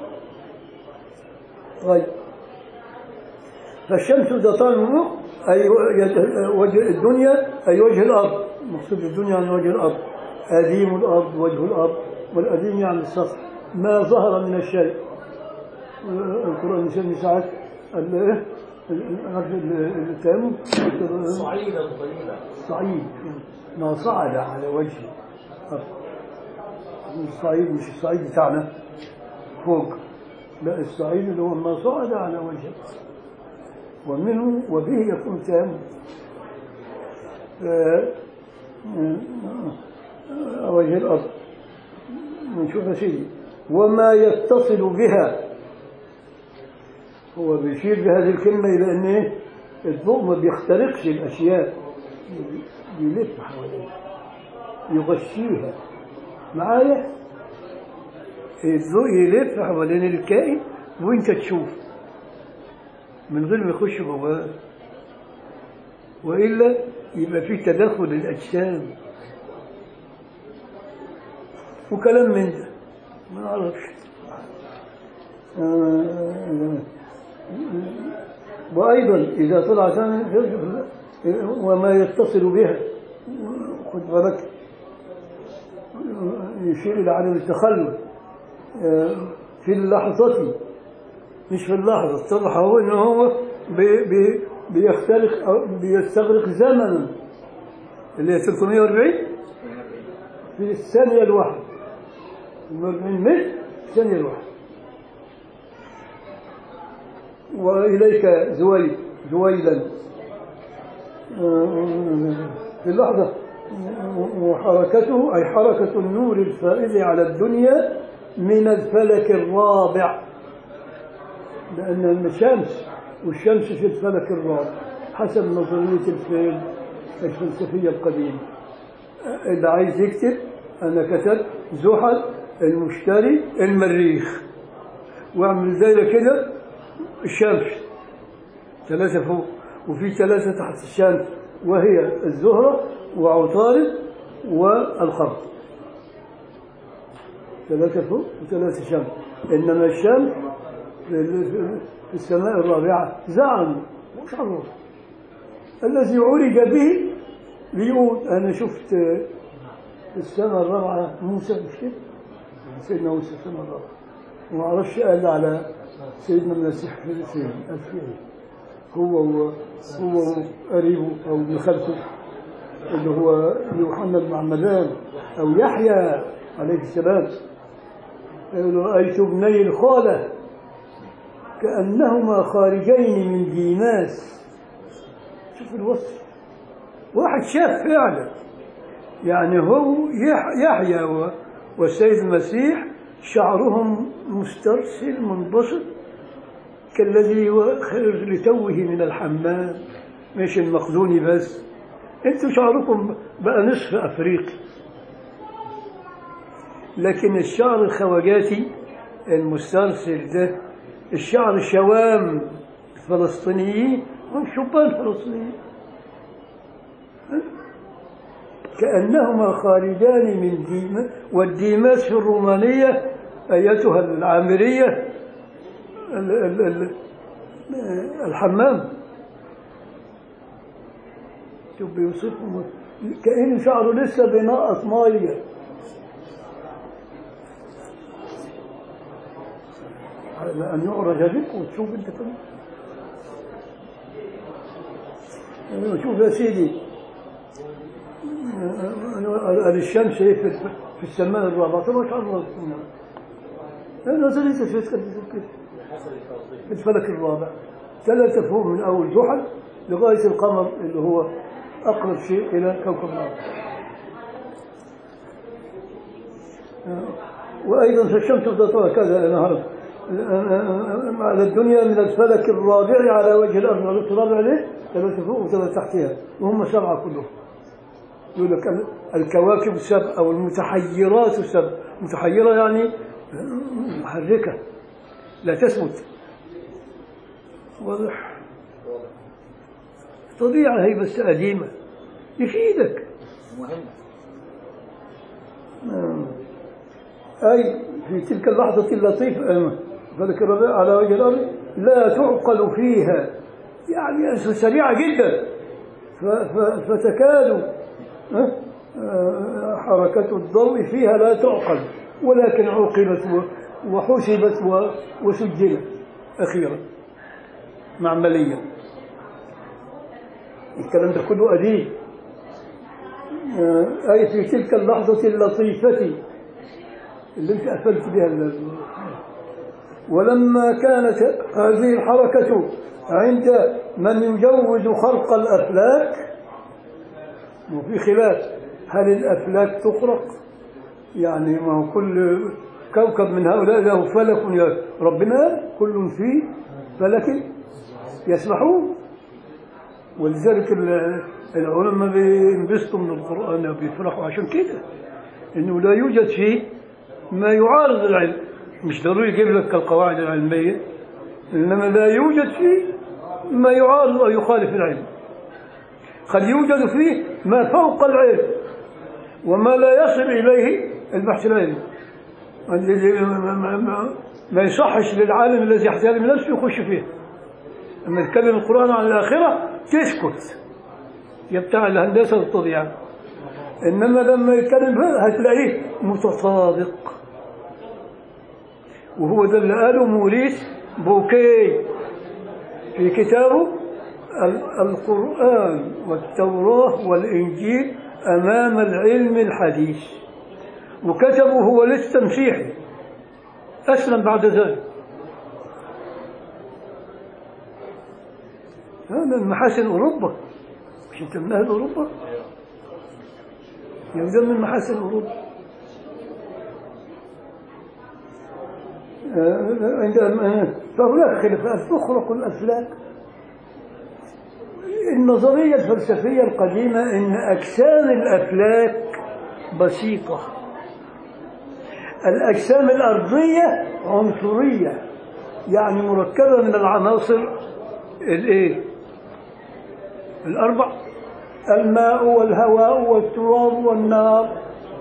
S1: طيب فالشمس إذا طال منه أي وجه الدنيا أي وجه الأرض مقصود الدنيا عن وجه الأرض أديم الأرض وجه الأرض والأديم يعني السطح ما ظهر من الشيء القرآن يسمي ساعات ال- إيه؟ ال- عارف ال- التيمم
S2: صعيدا طويلا
S1: الصعيد ما صعد على وجه الأرض الصعيد مش الصعيد بتاعنا فوق لا الصعيد اللي هو ما صعد على وجه الأرض ومنه وبه يكون تام وجه الأرض نشوف يا سيدي وما يتصل بها هو بيشير بهذه الكلمة إلى أن إيه؟ الضوء ما بيخترقش الأشياء بيلف حواليها يغشيها معايا الضوء يلف حوالين الكائن وانت تشوف من غير ما يخش جواه والا يبقى في تدخل الاجسام وكلام من ده ما اعرفش آه، وايضا اذا طلع ثاني وما يتصل بها خد بالك يشير الى عدم التخلف آه، في اللحظه مش في اللحظة اتضح هو إن هو بي بي بيخترق أو بيستغرق زمنا اللي هي 340 في الثانية الواحدة 40 متر في الثانية الواحدة وإليك زويل زويلا في اللحظة وحركته أي حركة النور الفائز على الدنيا من الفلك الرابع لأن الشمس والشمس في الفلك الرابع حسب نظرية الفيل الفلسفية القديمة اللي عايز يكتب أنا كتبت زحل المشتري المريخ واعمل دايرة كده الشمس ثلاثة فوق وفي ثلاثة تحت الشمس وهي الزهرة وعطارد والقمر ثلاثة فوق وثلاثة شمس إنما الشمس في السماء الرابعة زعم مش عرف الذي عرج به بيقول أنا شفت في السماء الرابعة موسى مش كده سيدنا موسى السماء الرابعة وما اعرفش قال على سيدنا المسيح في فين قال فين هو و- هو قريبه أو ابن خالته اللي هو يوحنا بن عمدان أو يحيى عليه السلام يقول رأيت ابني الخالة كأنهما خارجين من ديماس شوف الوصف واحد شاف فعلا يعني هو يح- يحيى و- والسيد المسيح شعرهم مسترسل منبسط كالذي هو خرج لتوه من الحمام مش المقدوني بس انتوا شعركم بقى نصف افريقي لكن الشعر الخواجاتي المسترسل ده الشعر الشوام الفلسطينيين هم شبان فلسطينيين كأنهما خارجان من ديما والديماس في الرومانية أيتها العامرية ال- ال- ال- الحمام شوف بيوصفهم كأن شعره لسه بينقط مية على أن يعرج بك وتشوف أنت كمان أيوة، شوف يا سيدي آه، الشمس هي في في السماء الرابعة طبعا مش عارف لأنه ثلاثة في في الفلك الرابع ثلاثة فوق من أول زحل لغاية القمر اللي هو أقرب شيء إلى كوكب الأرض آه، وأيضا فالشمس تطلع كذا نهار على الدنيا من الفلك الرابع على وجه الأرض عرفت الرابع ليه؟ ثلاثة فوق وثلاثة تحتها وهم سبعة كلهم يقول لك ال- الكواكب السبع أو المتحيرات السبع متحيرة يعني محركة لا تثبت واضح طبيعة هي بس قديمة يفيدك
S2: مهم
S1: آه. أي في تلك اللحظة اللطيفة آه، ذلك الربيع على وجه الأرض لا تعقل فيها يعني سريعة جدا ف- ف- فتكاد آه، آه، حركة الضوء فيها لا تعقل ولكن عوقبت و- وحسبت و- وسجلت أخيرا معمليا الكلام ده كله قديم آه، أي في تلك اللحظة اللطيفة اللي انت قفلت بها ال- ولما كانت هذه الحركة عند من يجوز خلق الأفلاك وفي خلاف هل الأفلاك تخرق يعني ما هو كل كوكب من هؤلاء له فلك ي- ربنا كل في فلك يسبحون ولذلك ال- العلماء بينبسطوا من القرآن وبيفرحوا عشان كده إنه لا يوجد فيه ما يعارض العلم مش ضروري يجيب لك القواعد العلمية إنما لا يوجد فيه ما يعارض أو يخالف العلم قد يوجد فيه ما فوق العلم وما لا يصل إليه البحث العلمي ما- ما- ما- ما يصحش للعالم الذي يحترم نفسه يخش فيه لما يتكلم القرآن عن الآخرة تسكت يا بتاع الهندسة والطبيعة إنما لما يتكلم فيها هتلاقيه متطابق وهو ده اللي قاله موريس بوكي في كتابه ال- القرآن والتوراة والإنجيل أمام العلم الحديث وكتبه هو لسه مسيحي أسلم بعد ذلك هذا من محاسن أوروبا مش أنت من أهل أوروبا؟ يعني ده من محاسن أوروبا آه، عند آه، فهناك خلافات تخرق الأفلاك النظرية الفلسفية القديمة إن أجسام الأفلاك بسيطة الأجسام الأرضية عنصرية يعني مركبة من العناصر الإيه؟ الأربع الماء والهواء والتراب والنار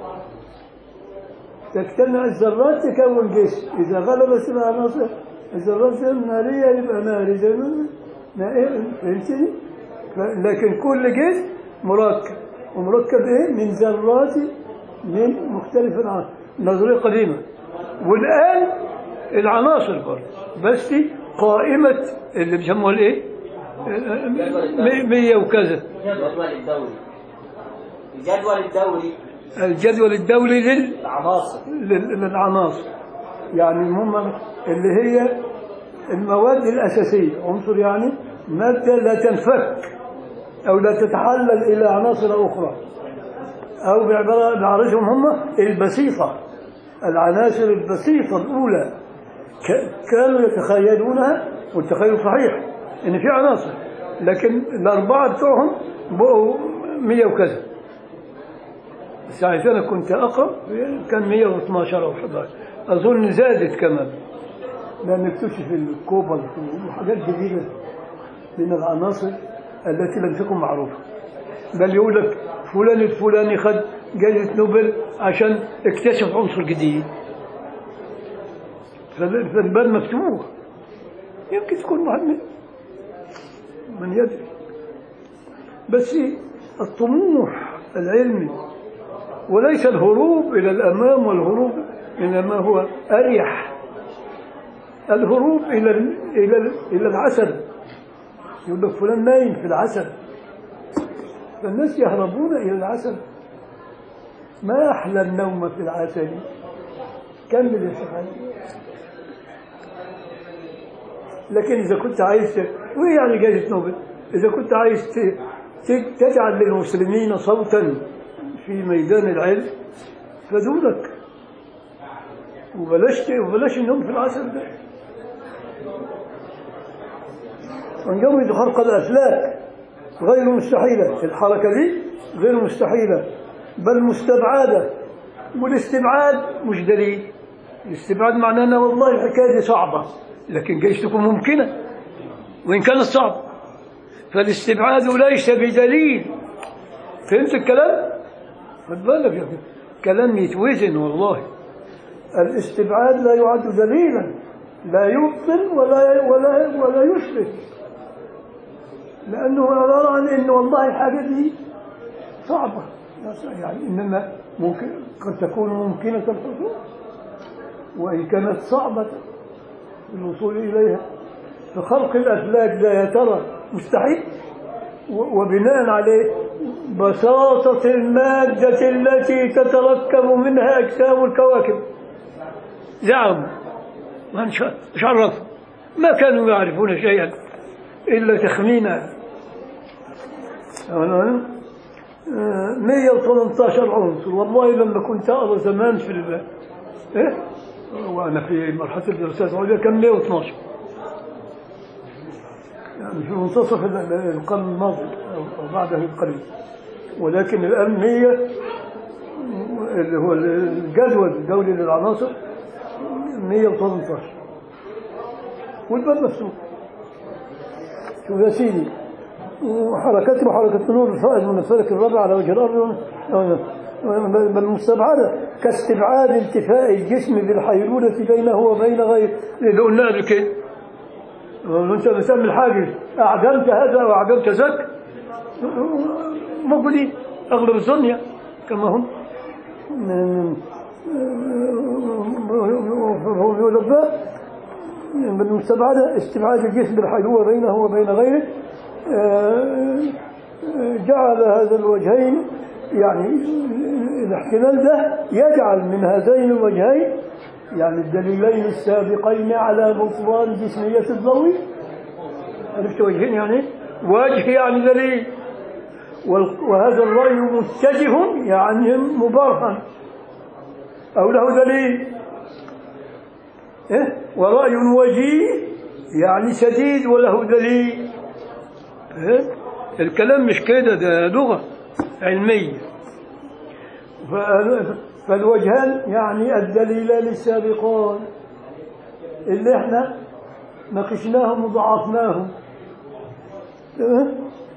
S1: تجتمع الذرات تكون جسم إذا غلبت العناصر الذرات النارية يبقى ناري زي ما ما- فهمتني؟ ف- لكن كل جسم مركب ومركب ايه؟ من ذرات من مختلف العناصر نظرية قديمة والآن العناصر برضه بس قائمة اللي بيسموها الايه؟ مية- مية وكذا
S4: الجدول الدوري الجدول الدوري
S1: الجدول الدولي لل
S2: العناصر
S1: لل- للعناصر يعني هم اللي هي المواد الأساسية عنصر يعني مادة لا تنفك أو لا تتحلل إلى عناصر أخرى أو بعبارة بعرفهم هم البسيطة العناصر البسيطة الأولى ك- كانوا يتخيلونها والتخيل صحيح إن في عناصر لكن الأربعة بتوعهم بقوا مية وكذا ساعة أنا كنت أقرأ كان 112 أو 11 أظن زادت كمان لأن اكتشف الكوبل وحاجات جديدة من العناصر التي لم تكن معروفة بل يقول لك فلان الفلاني خد جائزة نوبل عشان اكتشف عنصر جديد فال- فالبال مفتوح يمكن تكون مهمة من يدري بس الطموح العلمي وليس الهروب إلى الأمام والهروب إنما هو أريح الهروب إلى ال- إلى ال- إلى العسل يقول لك فلان نايم في العسل فالناس يهربون إلى العسل ما أحلى النوم في العسل كمل يا شيخ علي. لكن إذا كنت عايز ت- وإيه يعني جائزة نوبل إذا كنت عايز ت- ت- تجعل للمسلمين صوتا في ميدان العلم فدونك وبلاش وبلاش النوم في العسل ده ونجوز خلق الأفلاك غير مستحيلة الحركة دي غير مستحيلة بل مستبعدة والاستبعاد مش دليل الاستبعاد معناه أن والله الحكاية دي صعبة لكن جايز تكون ممكنة وإن كانت صعبة فالاستبعاد ليس بدليل فهمت الكلام؟ خد بالك يا أخي كلام يتوزن والله الاستبعاد لا يعد دليلا لا يبطل ولا ولا ولا يشرك لانه عباره عن انه والله الحاجه دي صعبه يعني انما ممكن قد تكون ممكنه الحصول وان كانت صعبه الوصول اليها فخلق الافلاك لا يا ترى مستحيل و- وبناء عليه بساطة المادة التي تتركب منها أجسام الكواكب زعموا ما نش- شرف ما كانوا يعرفون شيئا إلا تخمينا أنا- آه، 118 عنصر والله لما كنت أقرأ زمان في ال... إيه؟ وأنا في مرحلة الدراسات العليا كان 112 يعني في منتصف ال- ال- القرن الماضي أو أو بعده بقليل ولكن الآن 100 اللي هو الجدول الدولي للعناصر 118 والباب مفتوح شوف يا سيدي وحركته حركة نور الفائز من الفلك الرابع على وجه الأرض بل مستبعدة كاستبعاد انتفاء الجسم بالحيلولة بينه وبين غيره اللي قلنا قبل كده انت بتعمل الحاجز اعدمت هذا واعدمت ذاك موجودين اغلب الدنيا كما هم هو يقول بقى بالمستبعدة استبعاد الجسم بالحيلولة بينه وبين غيره آه، آه، جعل هذا الوجهين يعني الاحتمال ده يجعل من هذين الوجهين يعني الدليلين السابقين على بطلان جسمية الضوء عرفت وجهين يعني وجه يعني دليل وال- وهذا الرأي متجه يعني مبرهن أو له دليل إيه؟ ورأي وجيه يعني شديد وله دليل إيه؟ الكلام مش كده ده لغة علمية ف- فالوجهان يعني الدليلان السابقان اللي احنا ناقشناهم وضعفناهم إيه؟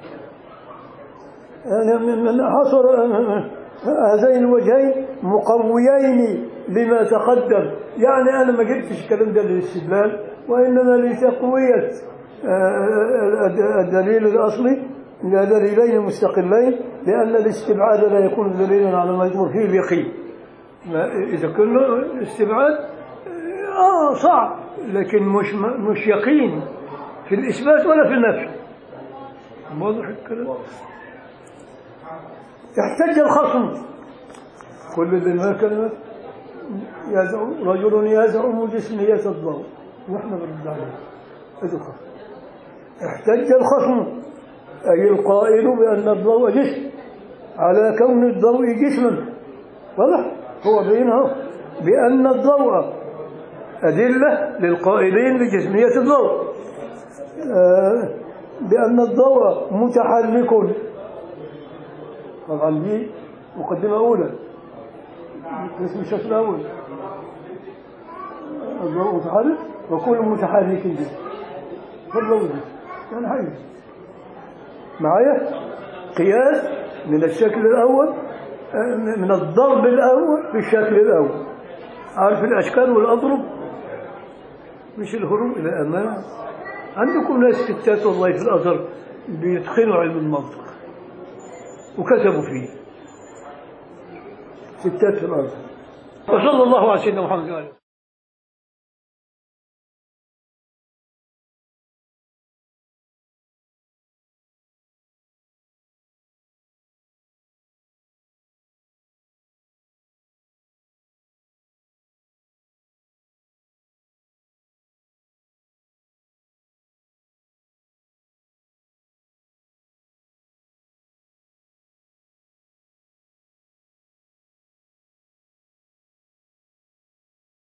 S1: يعني من من حصر هذين الوجهين مقويين لما تقدم يعني أنا ما جبتش الكلام ده للاستدلال وإنما لتقوية آه، الدليل الأصلي إلى دليلين مستقلين لأن الاستبعاد لا يكون دليلا على ما يمر فيه اليقين ما- إذا كنا استبعاد آه صعب لكن مش مش يقين في الإثبات ولا في النفي واضح الكلام احتج الخصم كل اللي ما كلمة يزعم رجل يزعم جسمية الضوء ونحن نرد عليه هذا الخصم احتج الخصم أي القائل بأن الضوء جسم على كون الضوء جسما واضح هو بينه بأن الضوء أدلة للقائلين بجسمية الضوء آه، بأن الضوء متحرك طبعا دي مقدمة أولى اسم الشكل الأول الضوء متحرك وكل متحرك جسم فالضوء جسم يعني حي معايا قياس من الشكل الأول آه، من الضرب الأول في الشكل الأول عارف الأشكال والأضرب مش الهروب إلى أمام عندكم ناس ستات والله في الأزهر بيتقنوا علم المنطق وكتبوا فيه ستات في الأرض وصلى الله على سيدنا محمد وآله